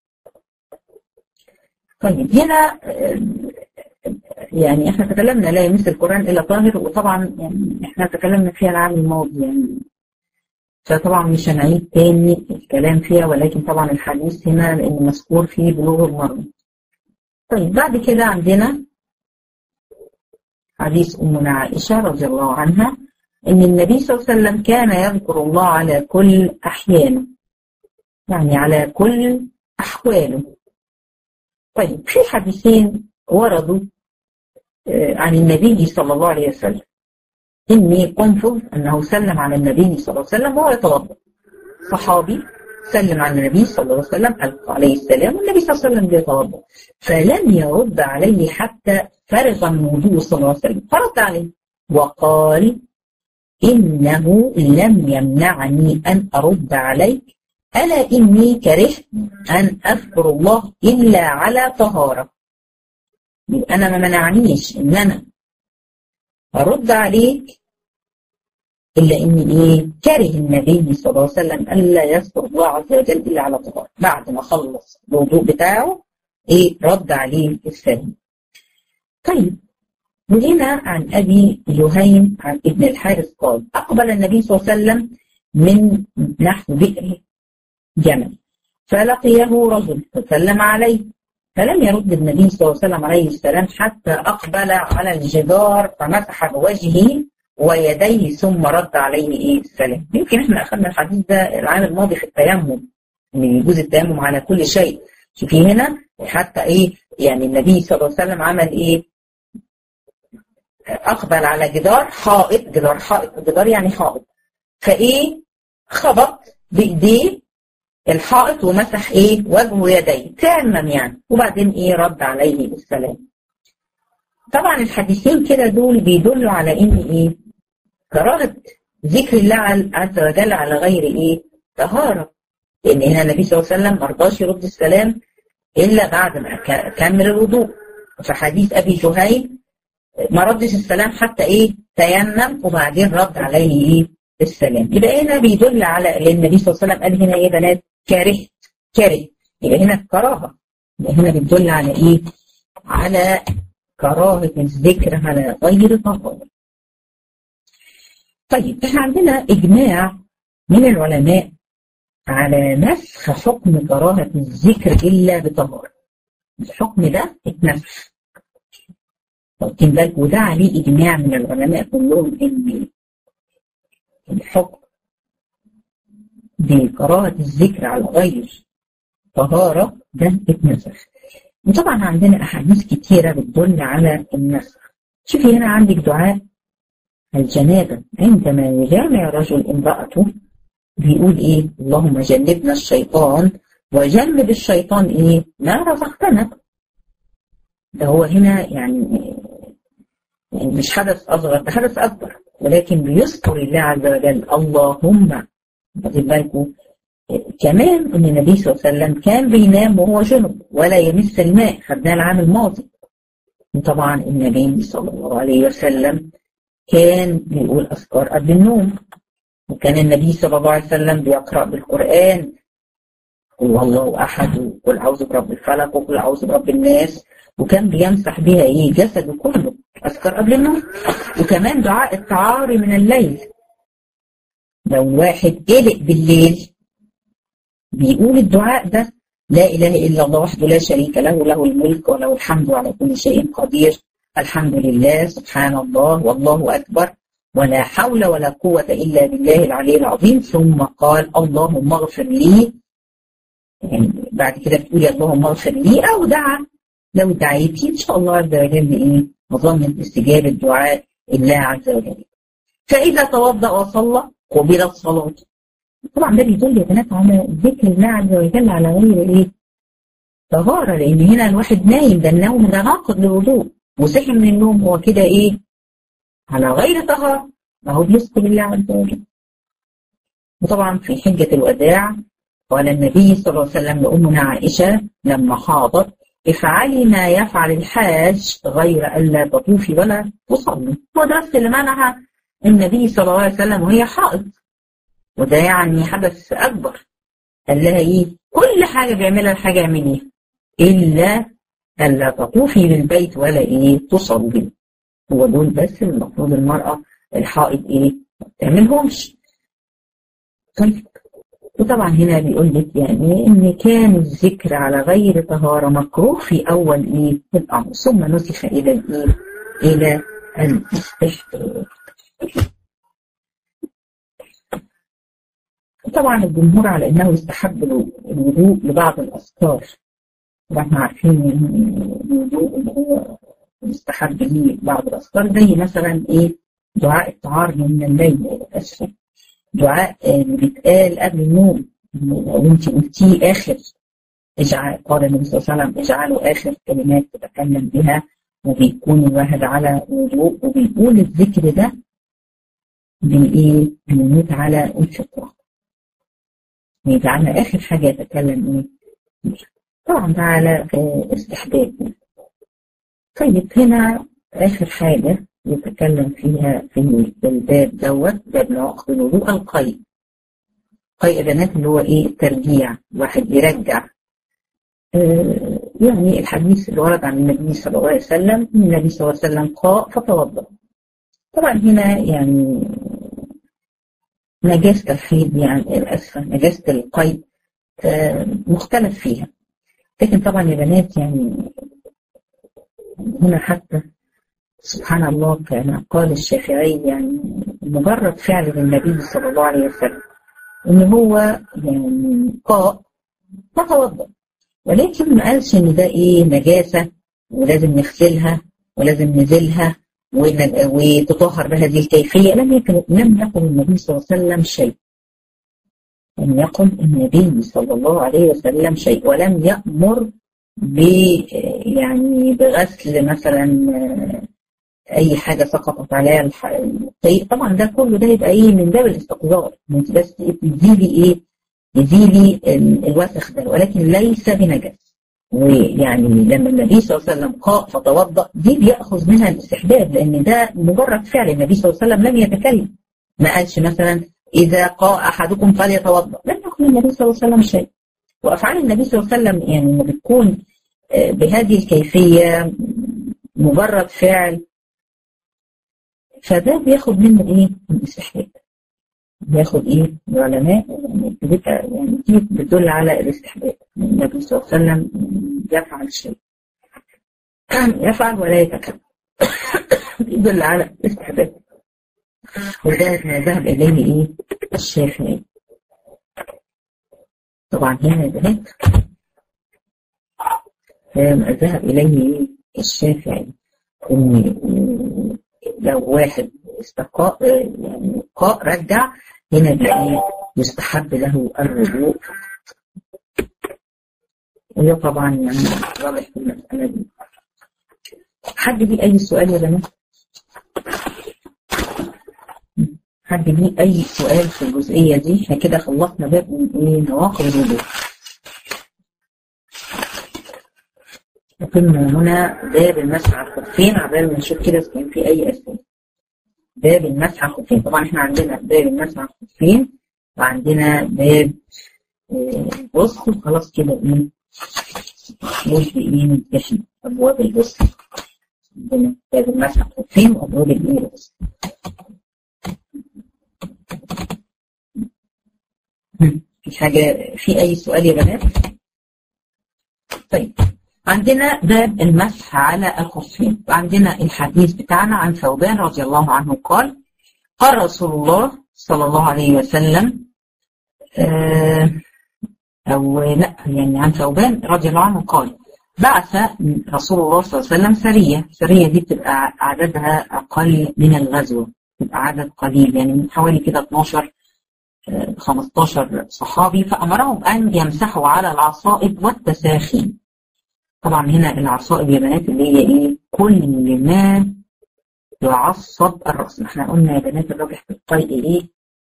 طيب هنا يعني احنا تكلمنا لا يمس القرآن إلا طاهر وطبعا يعني احنا تكلمنا فيها العام الماضي يعني فطبعا مش هنعيد تاني الكلام فيها ولكن طبعا الحديث هنا لأنه مذكور فيه بلوغ المرء. طيب بعد كده عندنا حديث أمنا عائشة رضي الله عنها إن النبي صلى الله عليه وسلم كان يذكر الله على كل أحيانه يعني على كل أحواله طيب في حديثين وردوا عن النبي صلى الله عليه وسلم إني قنفذ أنه سلم على النبي صلى الله عليه وسلم وهو يتوضأ صحابي سلم على النبي صلى الله عليه وسلم عليه السلام والنبي صلى الله عليه وسلم بيتوضأ فلم يرد عليه حتى فرغ من وضوء صلى الله عليه وسلم فرد عليه وقال إنه لم يمنعني أن أرد عليك ألا إني كرهت أن أذكر الله إلا على طهارة أنا ما منعنيش إن أنا أرد عليك إلا إن إيه كره النبي صلى الله عليه وسلم ألا يذكر الله عز وجل إلا على طهارة بعد ما خلص الوضوء بتاعه إيه رد عليه السلام طيب وهنا عن أبي جهيم عن ابن الحارث قال أقبل النبي صلى الله عليه وسلم من نحو بئر جمل فلقيه رجل فسلم عليه فلم يرد النبي صلى الله عليه وسلم عليه السلام حتى أقبل على الجدار فمسح بوجهه ويديه ثم رد عليه إيه السلام يمكن احنا أخذنا الحديث ده العام الماضي في التيمم إن يجوز التيمم على كل شيء شوفي هنا حتى إيه يعني النبي صلى الله عليه وسلم عمل إيه أقبل على جدار حائط جدار حائط جدار يعني حائط فإيه خبط بإيديه الحائط ومسح ايه وجهه ويديه تيمم يعني وبعدين ايه رد عليه السلام طبعا الحديثين كده دول بيدلوا على ان ايه كراهه ذكر الله عز وجل على غير ايه طهاره لان هنا النبي صلى الله عليه وسلم ما رضاش يرد السلام الا بعد ما كمل الوضوء في حديث ابي جهيم ما ردش السلام حتى ايه تيمم وبعدين رد عليه ايه السلام يبقى هنا بيدل على لان النبي صلى الله عليه وسلم قال هنا ايه بنات كاره كاره يبقى هنا كراهه يبقى هنا بتدل على ايه؟ على كراهه الذكر على غير طهاره. طيب احنا عندنا اجماع من العلماء على نسخ حكم كراهه الذكر الا بطهاره. الحكم ده اتنسخ. واخدين بالك وده عليه اجماع من العلماء كلهم ان الحكم بكراهة الذكر على غير طهارة ده اتنسخ وطبعا عندنا أحاديث كتيرة بتدل على النسخ شوفي هنا عندك دعاء الجنابة عندما يجامع رجل امرأته بيقول ايه اللهم جنبنا الشيطان وجنب الشيطان ايه ما رزقتنا ده هو هنا يعني يعني مش حدث أصغر ده حدث أكبر ولكن بيذكر الله عز وجل اللهم واخدين بالكم كمان ان النبي صلى الله عليه وسلم كان بينام وهو جنب ولا يمس الماء خدناه العام الماضي وطبعا النبي صلى الله عليه وسلم كان بيقول اذكار قبل النوم وكان النبي صلى الله عليه وسلم بيقرا بالقران قل هو الله احد وقل اعوذ برب الفلق وقل اعوذ برب الناس وكان بيمسح بها ايه جسده كله اذكار قبل النوم وكمان دعاء التعاري من الليل لو واحد قلق بالليل بيقول الدعاء ده لا إله إلا الله وحده لا شريك له له الملك وله الحمد على كل شيء قدير الحمد لله سبحان الله والله أكبر ولا حول ولا قوة إلا بالله العلي العظيم ثم قال اللهم اغفر لي يعني بعد كده بتقولي اللهم اغفر لي أو دعا لو دعيتي إن شاء الله عز وجل إيه مظنة استجابة دعاء الله عز وجل فإذا توضأ وصلى قبلت صلاته طبعا ده بيدل يا بنات على ذكر الله عز وجل على غير ايه؟ طهارة لأن هنا الواحد نايم ده النوم ده ناقض للوضوء وصحي من النوم هو كده ايه؟ على غير طهارة ما هو بيذكر الله عز وجل وطبعا في حجة الوداع قال النبي صلى الله عليه وسلم لأمنا عائشة لما حاضت افعلي ما يفعل الحاج غير ألا تطوفي ولا تصلي هو ده بس اللي منعها النبي صلى الله عليه وسلم وهي حائض وده يعني حدث أكبر قال لها إيه كل حاجة بيعملها الحاجة اعمليها إلا ألا تطوفي بالبيت ولا إيه تصلي هو دول بس المفروض المرأة الحائض إيه ما تعملهمش طيب وطبعا هنا بيقول لك يعني ان كان الذكر على غير طهاره مكروه في اول ايه الامر ثم نسخ الى الايه الى الاستحباب طبعا الجمهور على انه يستحب الوضوء لبعض الاذكار واحنا عارفين ان الوضوء يستحب ليه بعض الاذكار زي مثلا ايه دعاء التعار من الليل اسفل دعاء اللي بيتقال قبل النوم لو انت قلتيه اخر اجعل قال النبي صلى الله عليه وسلم اجعلوا اخر كلمات تتكلم بها وبيكون الواحد على وضوء وبيقول الذكر ده من ايه؟ بنموت على الفطره. يجعلنا اخر حاجه يتكلم ايه؟ طبعا ده على استحباب. طيب هنا اخر حاجه يتكلم فيها في الباب دوت باب نواقض الوضوء القيء قيء يا بنات اللي هو ايه الترجيع واحد يرجع آه يعني الحديث اللي ورد عن النبي صلى الله عليه وسلم النبي صلى الله عليه وسلم قاء فتوضا طبعا هنا يعني نجاسة الحيض يعني الأسفة نجاسة القيء آه مختلف فيها لكن طبعا يا بنات يعني هنا حتى سبحان الله كما قال الشافعي يعني مجرد فعل للنبي صلى الله عليه وسلم ان هو يعني قاء فتوضا ولكن ما قالش ان ده ايه نجاسه ولازم نغسلها ولازم نزيلها وتطهر بهذه الكيفيه لم يكن لم يقل النبي صلى الله عليه وسلم شيء لم يقل النبي صلى الله عليه وسلم شيء ولم يأمر ب يعني بغسل مثلا اي حاجه سقطت عليها القيء طبعا ده كله ده يبقى ايه من باب الاستقذار انت بس تزيلي ايه تزيلي الوسخ ده ولكن ليس بنجس ويعني لما النبي صلى الله عليه وسلم قاء فتوضا دي بياخذ منها الاستحباب لان ده مجرد فعل النبي صلى الله عليه وسلم لم يتكلم ما قالش مثلا اذا قاء احدكم فليتوضا لم يقل النبي صلى الله عليه وسلم شيء وافعال النبي صلى الله عليه وسلم يعني لما بتكون بهذه الكيفيه مجرد فعل فده بياخد منه ايه؟ الاستحباب. بياخد ايه؟ العلماء بتبقى يعني دي بتدل على الاستحباب. النبي صلى الله عليه وسلم يفعل شيء. يفعل ولا يتكلم. يدل على الاستحباب. وده ما ذهب اليه ايه؟ الشافعي. طبعا هنا يا بنات ما ذهب اليه ايه؟ الشافعي. ان لو واحد استقاء يعني قاء رجع هنا بقى يستحب له الرجوع وده طبعا يعني واضح في المسألة دي حد ليه أي سؤال يا بنات؟ حد ليه أي سؤال في الجزئية دي؟ احنا كده خلصنا باب من إيه نواقض الوضوء. وقلنا هنا باب المسح على الخفين عبال ما نشوف كده كان في أي أسئلة. باب المسح على الخفين طبعا احنا عندنا باب المسح على الخفين وعندنا باب غسل خلاص كده ايه مش بايه ننتهي ابواب الغسل عندنا باب المسح على الخفين وابواب الايه الغسل في حاجة في أي سؤال يا بنات؟ طيب عندنا باب المسح على الخفين وعندنا الحديث بتاعنا عن ثوبان رضي الله عنه قال قال رسول الله صلى الله عليه وسلم آه أو لا يعني عن ثوبان رضي الله عنه قال بعث رسول الله صلى الله عليه وسلم سرية السرية دي بتبقى عددها أقل من الغزوة بتبقى عدد قليل يعني من حوالي كده 12 15 صحابي فأمرهم أن يمسحوا على العصائب والتساخين طبعا هنا العصائب يا بنات اللي هي ايه كل ما يعصب الرأس احنا قلنا يا بنات الراجح في القيء ايه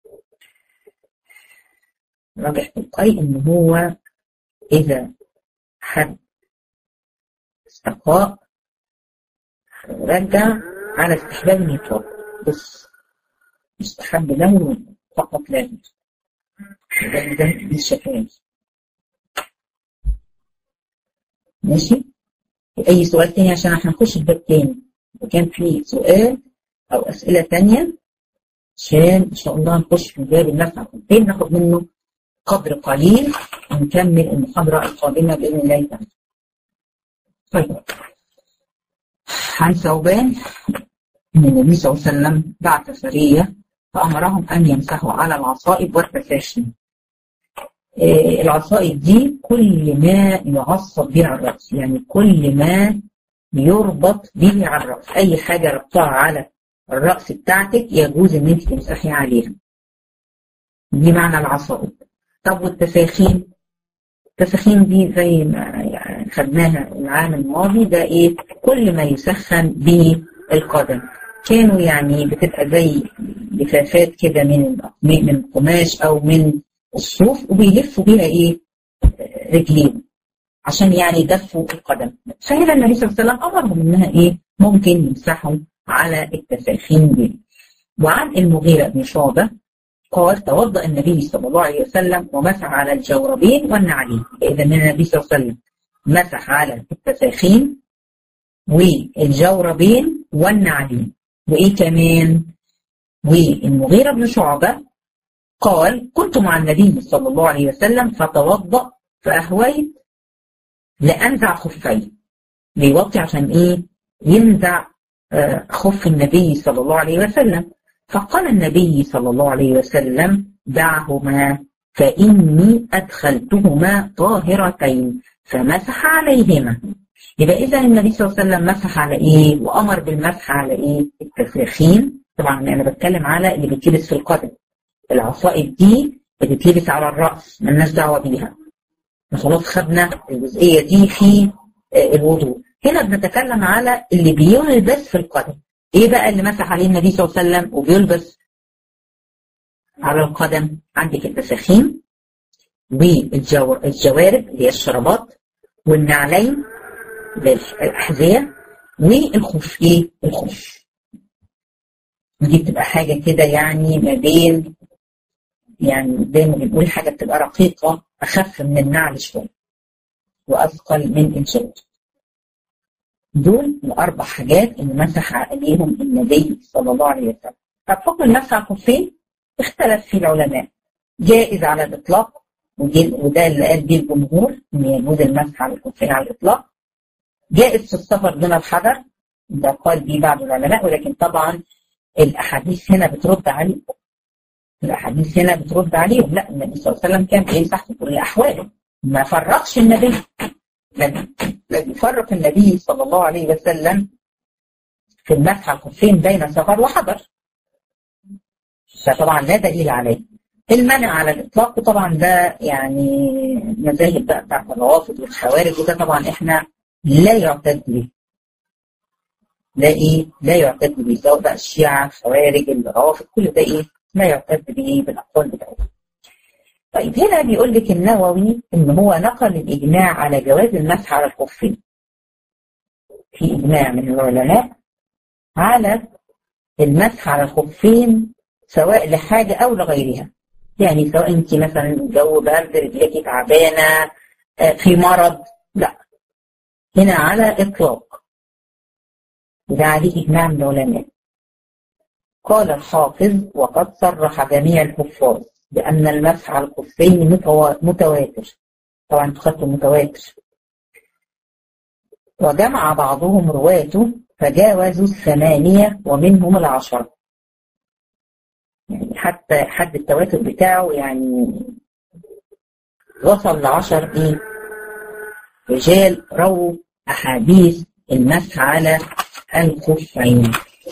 الراجح في القيء ان هو اذا حد استقاء رجع على استحباب النطاق بص مستحب له فقط لا غير ده الشفاعي ماشي أي سؤال تاني عشان احنا نخش الباب تاني وكان في سؤال أو أسئلة تانية عشان إن شاء الله نخش في باب النفع فين ناخد منه قدر قليل ونكمل المحاضرة القادمة بإذن الله تعالى. طيب عن ثوبان أن النبي صلى الله عليه وسلم بعث سرية فأمرهم أن يمسحوا على العصائب والتفاشين. آه العصائب دي كل ما يعصب به على الرأس يعني كل ما يربط به على الرأس أي حاجة ربطها على الرأس بتاعتك يجوز إن أنت تمسحي عليها. دي معنى العصائب. طب والتفاخين التفاخين دي زي ما يعني خدناها العام الماضي ده ايه كل ما يسخن به القدم كانوا يعني بتبقى زي لفافات كده من من قماش او من الصوف وبيلفوا بيها ايه رجلين عشان يعني يدفوا القدم فهنا النبي صلى الله عليه وسلم امرهم انها ايه ممكن يمسحوا على التفاخين دي وعن المغيرة بن شعبة قال توضأ النبي صلى الله عليه وسلم ومسح على الجوربين والنعلين إذا النبي صلى الله عليه وسلم مسح على التفاخين والجوربين والنعلين وإيه كمان والمغيرة بن شعبة قال كنت مع النبي صلى الله عليه وسلم فتوضأ فأهويت لأنزع خفي بيوطي عشان إيه ينزع خف النبي صلى الله عليه وسلم فقال النبي صلى الله عليه وسلم دعهما فإني أدخلتهما طاهرتين فمسح عليهما يبقى إذا النبي صلى الله عليه وسلم مسح على إيه وأمر بالمسح على إيه التفريخين طبعا أنا بتكلم على اللي بيتلبس في القدم العصائب دي بتتلبس على الرأس مالناش دعوة بيها خلاص خدنا الجزئية دي في الوضوء هنا بنتكلم على اللي بيلبس في القدم ايه بقى اللي مسح عليه النبي صلى الله عليه وسلم وبيلبس على القدم عندك التساخين والجوارب اللي هي الشرابات والنعلين الأحذية والخف ايه الخف دي بتبقى حاجة كده يعني ما بين يعني زي ما بنقول حاجة بتبقى رقيقة أخف من النعل شوية وأثقل من الجلد دول الأربع حاجات اللي مسح عليهم النبي صلى الله عليه وسلم. طب حكم المسح على الخفين اختلف فيه العلماء. جائز على الإطلاق وده اللي قال بيه الجمهور إن يجوز المسح على الخفين على الإطلاق. جائز في السفر دون الحذر ده قال بيه بعض العلماء ولكن طبعا الأحاديث هنا بترد عليه. الأحاديث هنا بترد عليهم لا النبي صلى الله عليه وسلم كان بيمسح في كل أحواله ما فرقش النبي لم يفرق النبي صلى الله عليه وسلم في المسح على الخفين بين سفر وحضر فطبعا لا دليل عليه المنع على الاطلاق طبعا ده يعني مذاهب بقى بتاعت الروافض والخوارج وده طبعا احنا لا يعتد به لا ايه لا يعتد به سواء بقى الشيعة الخوارج الروافض كل ده ايه لا يعتد به بالاقوال بتاعتهم طيب هنا بيقول لك النووي ان هو نقل الاجماع على جواز المسح على الخفين في اجماع من العلماء على المسح على الخفين سواء لحاجه او لغيرها يعني سواء انت مثلا الجو برد رجليكي تعبانه في مرض لا هنا على اطلاق ده عليه اجماع من العلماء قال الحافظ وقد صرح جميع الحفاظ بأن المسح على الخفين متواتر طبعا تخطوا متواتر وجمع بعضهم رواته فجاوزوا الثمانية ومنهم العشرة يعني حتى حد التواتر بتاعه يعني وصل لعشر ايه رجال رووا أحاديث المسح على الخفين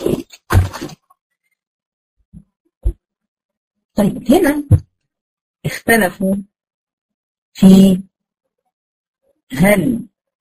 طيب هنا اختلفوا في هل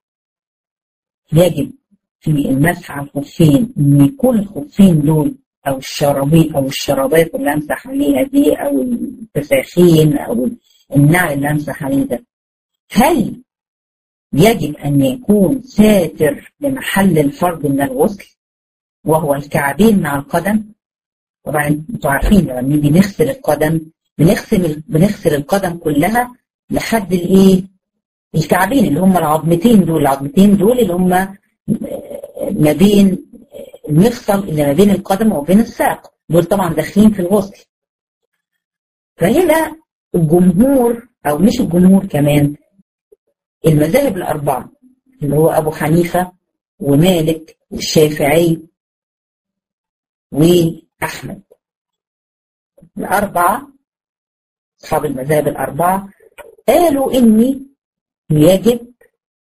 يجب في المسح على الخفين ان يكون الخفين دول او الشرابين او الشرابات اللي امسح عليها دي او التساخين او النعل اللي امسح عليه ده هل يجب ان يكون ساتر لمحل الفرد من الغسل وهو الكعبين مع القدم طبعا انتوا عارفين لما بنيجي نغسل القدم بنغسل بنغسل القدم كلها لحد الايه الكعبين اللي هم العظمتين دول العظمتين دول اللي هم ما بين المفصل اللي ما بين القدم وبين الساق دول طبعا داخلين في الغسل فهنا الجمهور او مش الجمهور كمان المذاهب الاربعه اللي هو ابو حنيفه ومالك والشافعي واحمد الاربعه اصحاب المذاهب الاربعه قالوا اني يجب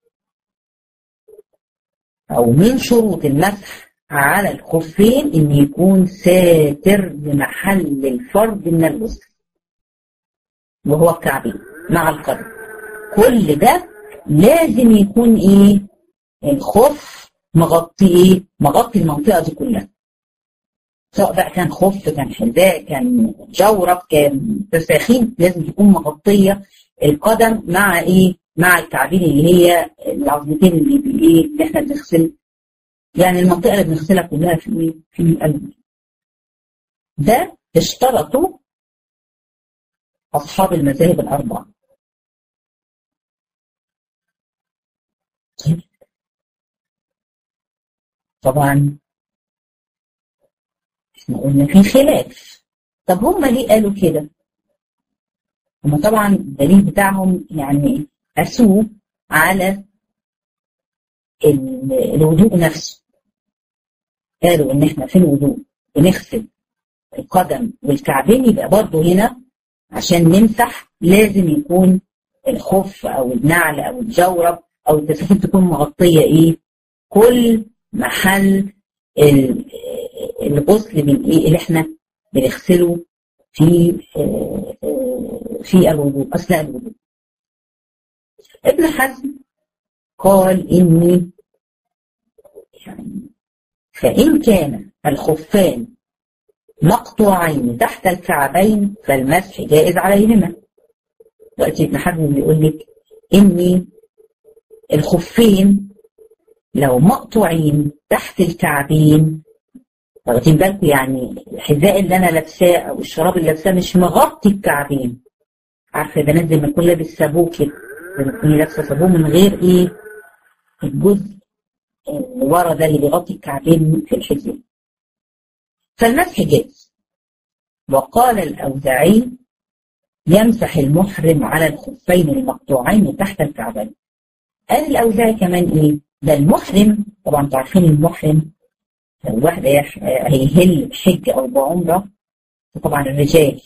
او من شروط المسح على الخفين ان يكون ساتر لمحل الفرد من الغسل وهو الكعبين مع القدم كل ده لازم يكون ايه الخف مغطي ايه مغطي المنطقه دي كلها سواء بقى كان خف كان حذاء كان جورب كان تساخين لازم تكون مغطيه القدم مع ايه مع الكعبين اللي هي العظمتين اللي ايه اللي احنا بنغسل يعني المنطقه اللي بنغسلها كلها في ايه في القلب ده اشترطوا اصحاب المذاهب الاربعه طبعا احنا قلنا في خلاف طب هم ليه قالوا كده هم طبعا الدليل بتاعهم يعني قاسوه على الوضوء نفسه قالوا ان احنا في الوضوء بنغسل القدم والكعبين يبقى برضه هنا عشان نمسح لازم يكون الخف او النعل او الجورب او التسخين تكون مغطيه ايه كل محل الغسل من ايه اللي احنا بنغسله في في الوضوء اثناء الوضوء ابن حزم قال اني يعني فان كان الخفان مقطوعين تحت الكعبين فالمسح جائز عليهما وقت ابن حزم بيقول لك اني الخفين لو مقطوعين تحت الكعبين واخدين بالكم يعني الحذاء اللي انا لابساه او الشراب اللي لابساه مش مغطي الكعبين عارفه يا بنات لما اكون لابس سابوه كده لما تكوني لابسه سابوه من غير ايه الجزء اللي ورا ده اللي بيغطي الكعبين في الحذاء فالمسح جائز وقال الاوزاعي يمسح المحرم على الخفين المقطوعين تحت الكعبين قال الاوزاعي كمان ايه ده المحرم طبعا انتوا عارفين المحرم لو الواحد هيهل بحج او بعمره طبعا الرجال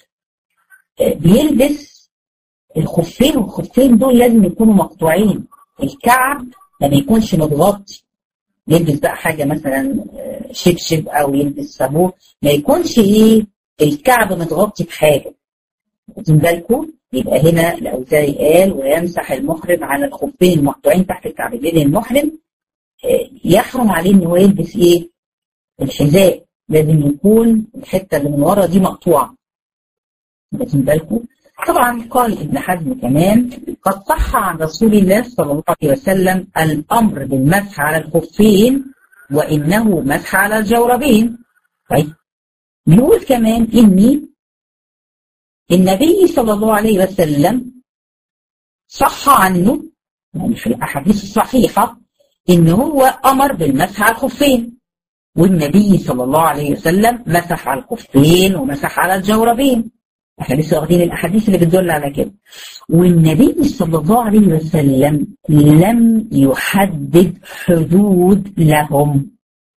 بيلبس الخفين والخفين دول لازم يكونوا مقطوعين الكعب ما بيكونش متغطي يلبس بقى حاجه مثلا شبشب او يلبس صابون ما يكونش ايه الكعب متغطي بحاجه واخدين بالكم يبقى هنا الاوزاعي قال ويمسح المحرم على الخفين المقطوعين تحت الكعبين المحرم يحرم عليه ان هو يلبس ايه الحذاء لازم يكون الحته اللي من ورا دي مقطوعه واخدين بالكم طبعا قال ابن حزم كمان قد صح عن رسول الله صلى الله عليه وسلم الامر بالمسح على الخفين وانه مسح على الجوربين طيب بيقول كمان اني النبي صلى الله عليه وسلم صح عنه يعني في الاحاديث الصحيحه ان هو امر بالمسح على الخفين والنبي صلى الله عليه وسلم مسح على الخفين ومسح على الجوربين احنا لسه واخدين الاحاديث اللي بتدل على كده والنبي صلى الله عليه وسلم لم يحدد حدود لهم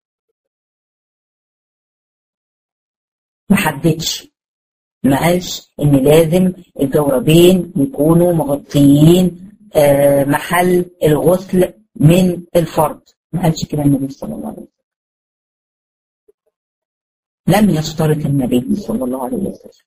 ما حددش ما قالش ان لازم الجوربين يكونوا مغطيين آه محل الغسل من الفرد ما قالش كده النبي صلى الله عليه وسلم لم يشترط النبي صلى الله عليه وسلم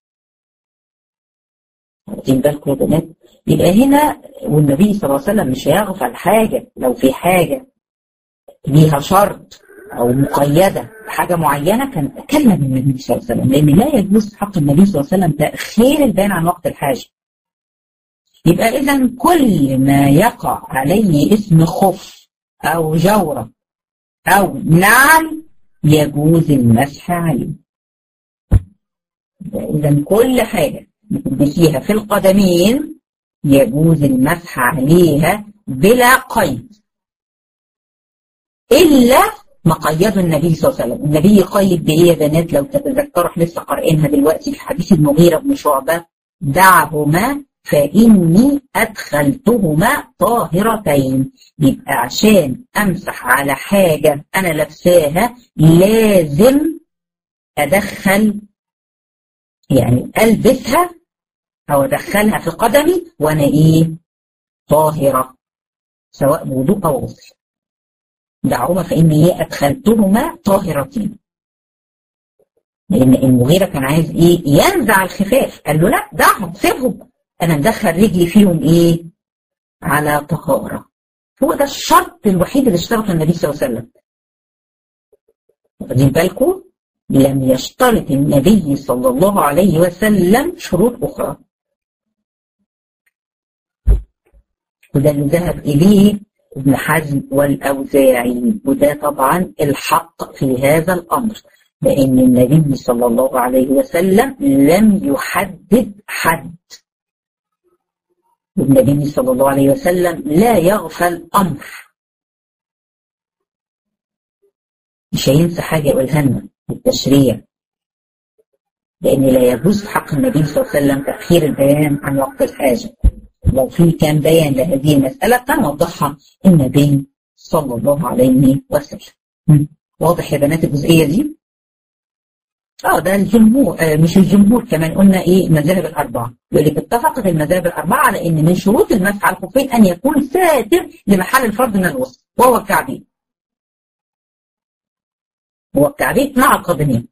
واخدين بالكم يا بنات يبقى هنا والنبي صلى الله عليه وسلم مش هيغفل حاجه لو في حاجه ليها شرط او مقيده بحاجه معينه كان تكلم النبي صلى الله عليه وسلم لان لا يجوز حق النبي صلى الله عليه وسلم تاخير البيان عن وقت الحاجه يبقى اذا كل ما يقع عليه اسم خف او جوره او نعل يجوز المسح عليه إذا كل حاجة بتلبسيها في القدمين يجوز المسح عليها بلا قيد إلا ما قيده النبي صلى الله عليه وسلم النبي قيد بإيه يا بنات لو تتذكروا احنا لسه قارئينها دلوقتي في حديث المغيرة بن شعبة دعهما فإني أدخلتهما طاهرتين يبقى عشان أمسح على حاجة أنا لابساها لازم أدخل يعني ألبسها أو أدخلها في قدمي وأنا إيه طاهرة سواء بوضوء أو غسل دعوما فإني أدخلتهما طاهرتين لأن المغيرة كان عايز إيه ينزع الخفاف قال له لا دعهم سيبهم أنا مدخل رجلي فيهم إيه على طهارة هو ده الشرط الوحيد اللي اشترطه النبي صلى الله عليه وسلم واخدين بالكم لم يشترط النبي صلى الله عليه وسلم شروط أخرى وده اللي ذهب إليه ابن حزم والأوزاعي وده طبعا الحق في هذا الأمر لأن النبي صلى الله عليه وسلم لم يحدد حد والنبي صلى الله عليه وسلم لا يغفل أمر مش هينسى حاجة يقولها لنا التشريع لأن لا يجوز في حق النبي صلى الله عليه وسلم تأخير البيان عن وقت الحاجة لو في كان بيان لهذه المسألة كان وضحها النبي صلى الله عليه وسلم واضح يا بنات الجزئية دي؟ اه ده الجمهور آه مش الجمهور كمان قلنا ايه المذاهب الاربعه يقول لك اتفقت المذاهب الاربعه على ان من شروط المسح على الخفين ان يكون ساتر لمحل الفرد من الوسط وهو الكعبين هو الكعبين مع القدمين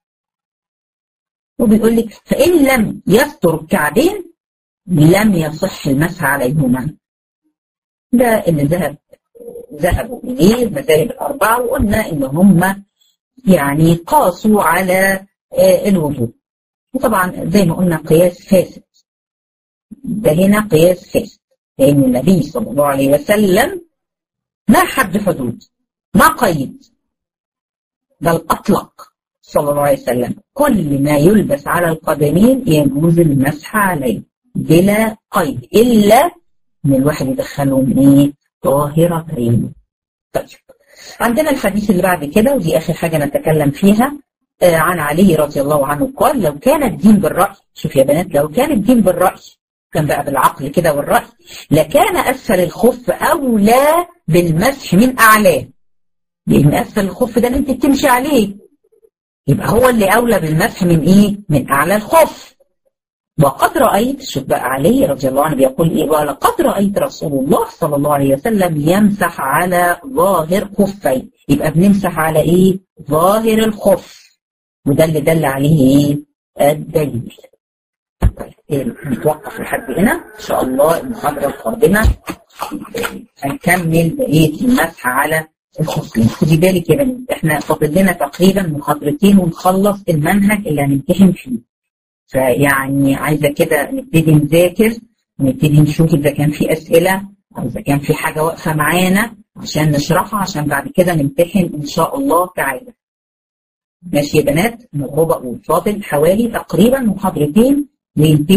وبيقول لك فان لم يستر الكعبين لم يصح المسح عليهما ده اللي ذهب ذهبوا اليه المذاهب الاربعه وقلنا ان هم يعني قاسوا على الوضوء وطبعا زي ما قلنا قياس فاسد ده هنا قياس فاسد لأن النبي صلى الله عليه وسلم ما حد حدود ما قيد بل أطلق صلى الله عليه وسلم كل ما يلبس على القدمين يجوز المسح عليه بلا قيد إلا ان الواحد يدخلهم ايه طاهرتين طيب عندنا الحديث اللي بعد كده ودي آخر حاجة نتكلم فيها آه عن علي رضي الله عنه قال لو كان الدين بالرأي شوف يا بنات لو كان الدين بالرأي كان بقى بالعقل كده والرأي لكان أسفل الخف أولى بالمسح من أعلاه لأن أسفل الخف ده اللي أنت بتمشي عليه يبقى هو اللي أولى بالمسح من إيه؟ من أعلى الخف وقد رأيت شوف بقى علي رضي الله عنه بيقول إيه ولقد رأيت رسول الله صلى الله عليه وسلم يمسح على ظاهر خفيه يبقى بنمسح على إيه ظاهر الخف وده اللي دل عليه إيه الدليل طيب إيه نتوقف لحد هنا إن شاء الله المحاضرة القادمة هنكمل بقية المسح على الخفين خدي بالك يا بنات احنا فاضل لنا تقريبا محاضرتين ونخلص المنهج اللي هنمتحن فيه فيعني عايزه كده نبتدي نذاكر ونبتدي نشوف اذا كان في اسئله او اذا كان في حاجه واقفه معانا عشان نشرحها عشان بعد كده نمتحن ان شاء الله تعالى. ماشي يا بنات؟ هو بقول فاضل حوالي تقريبا محاضرتين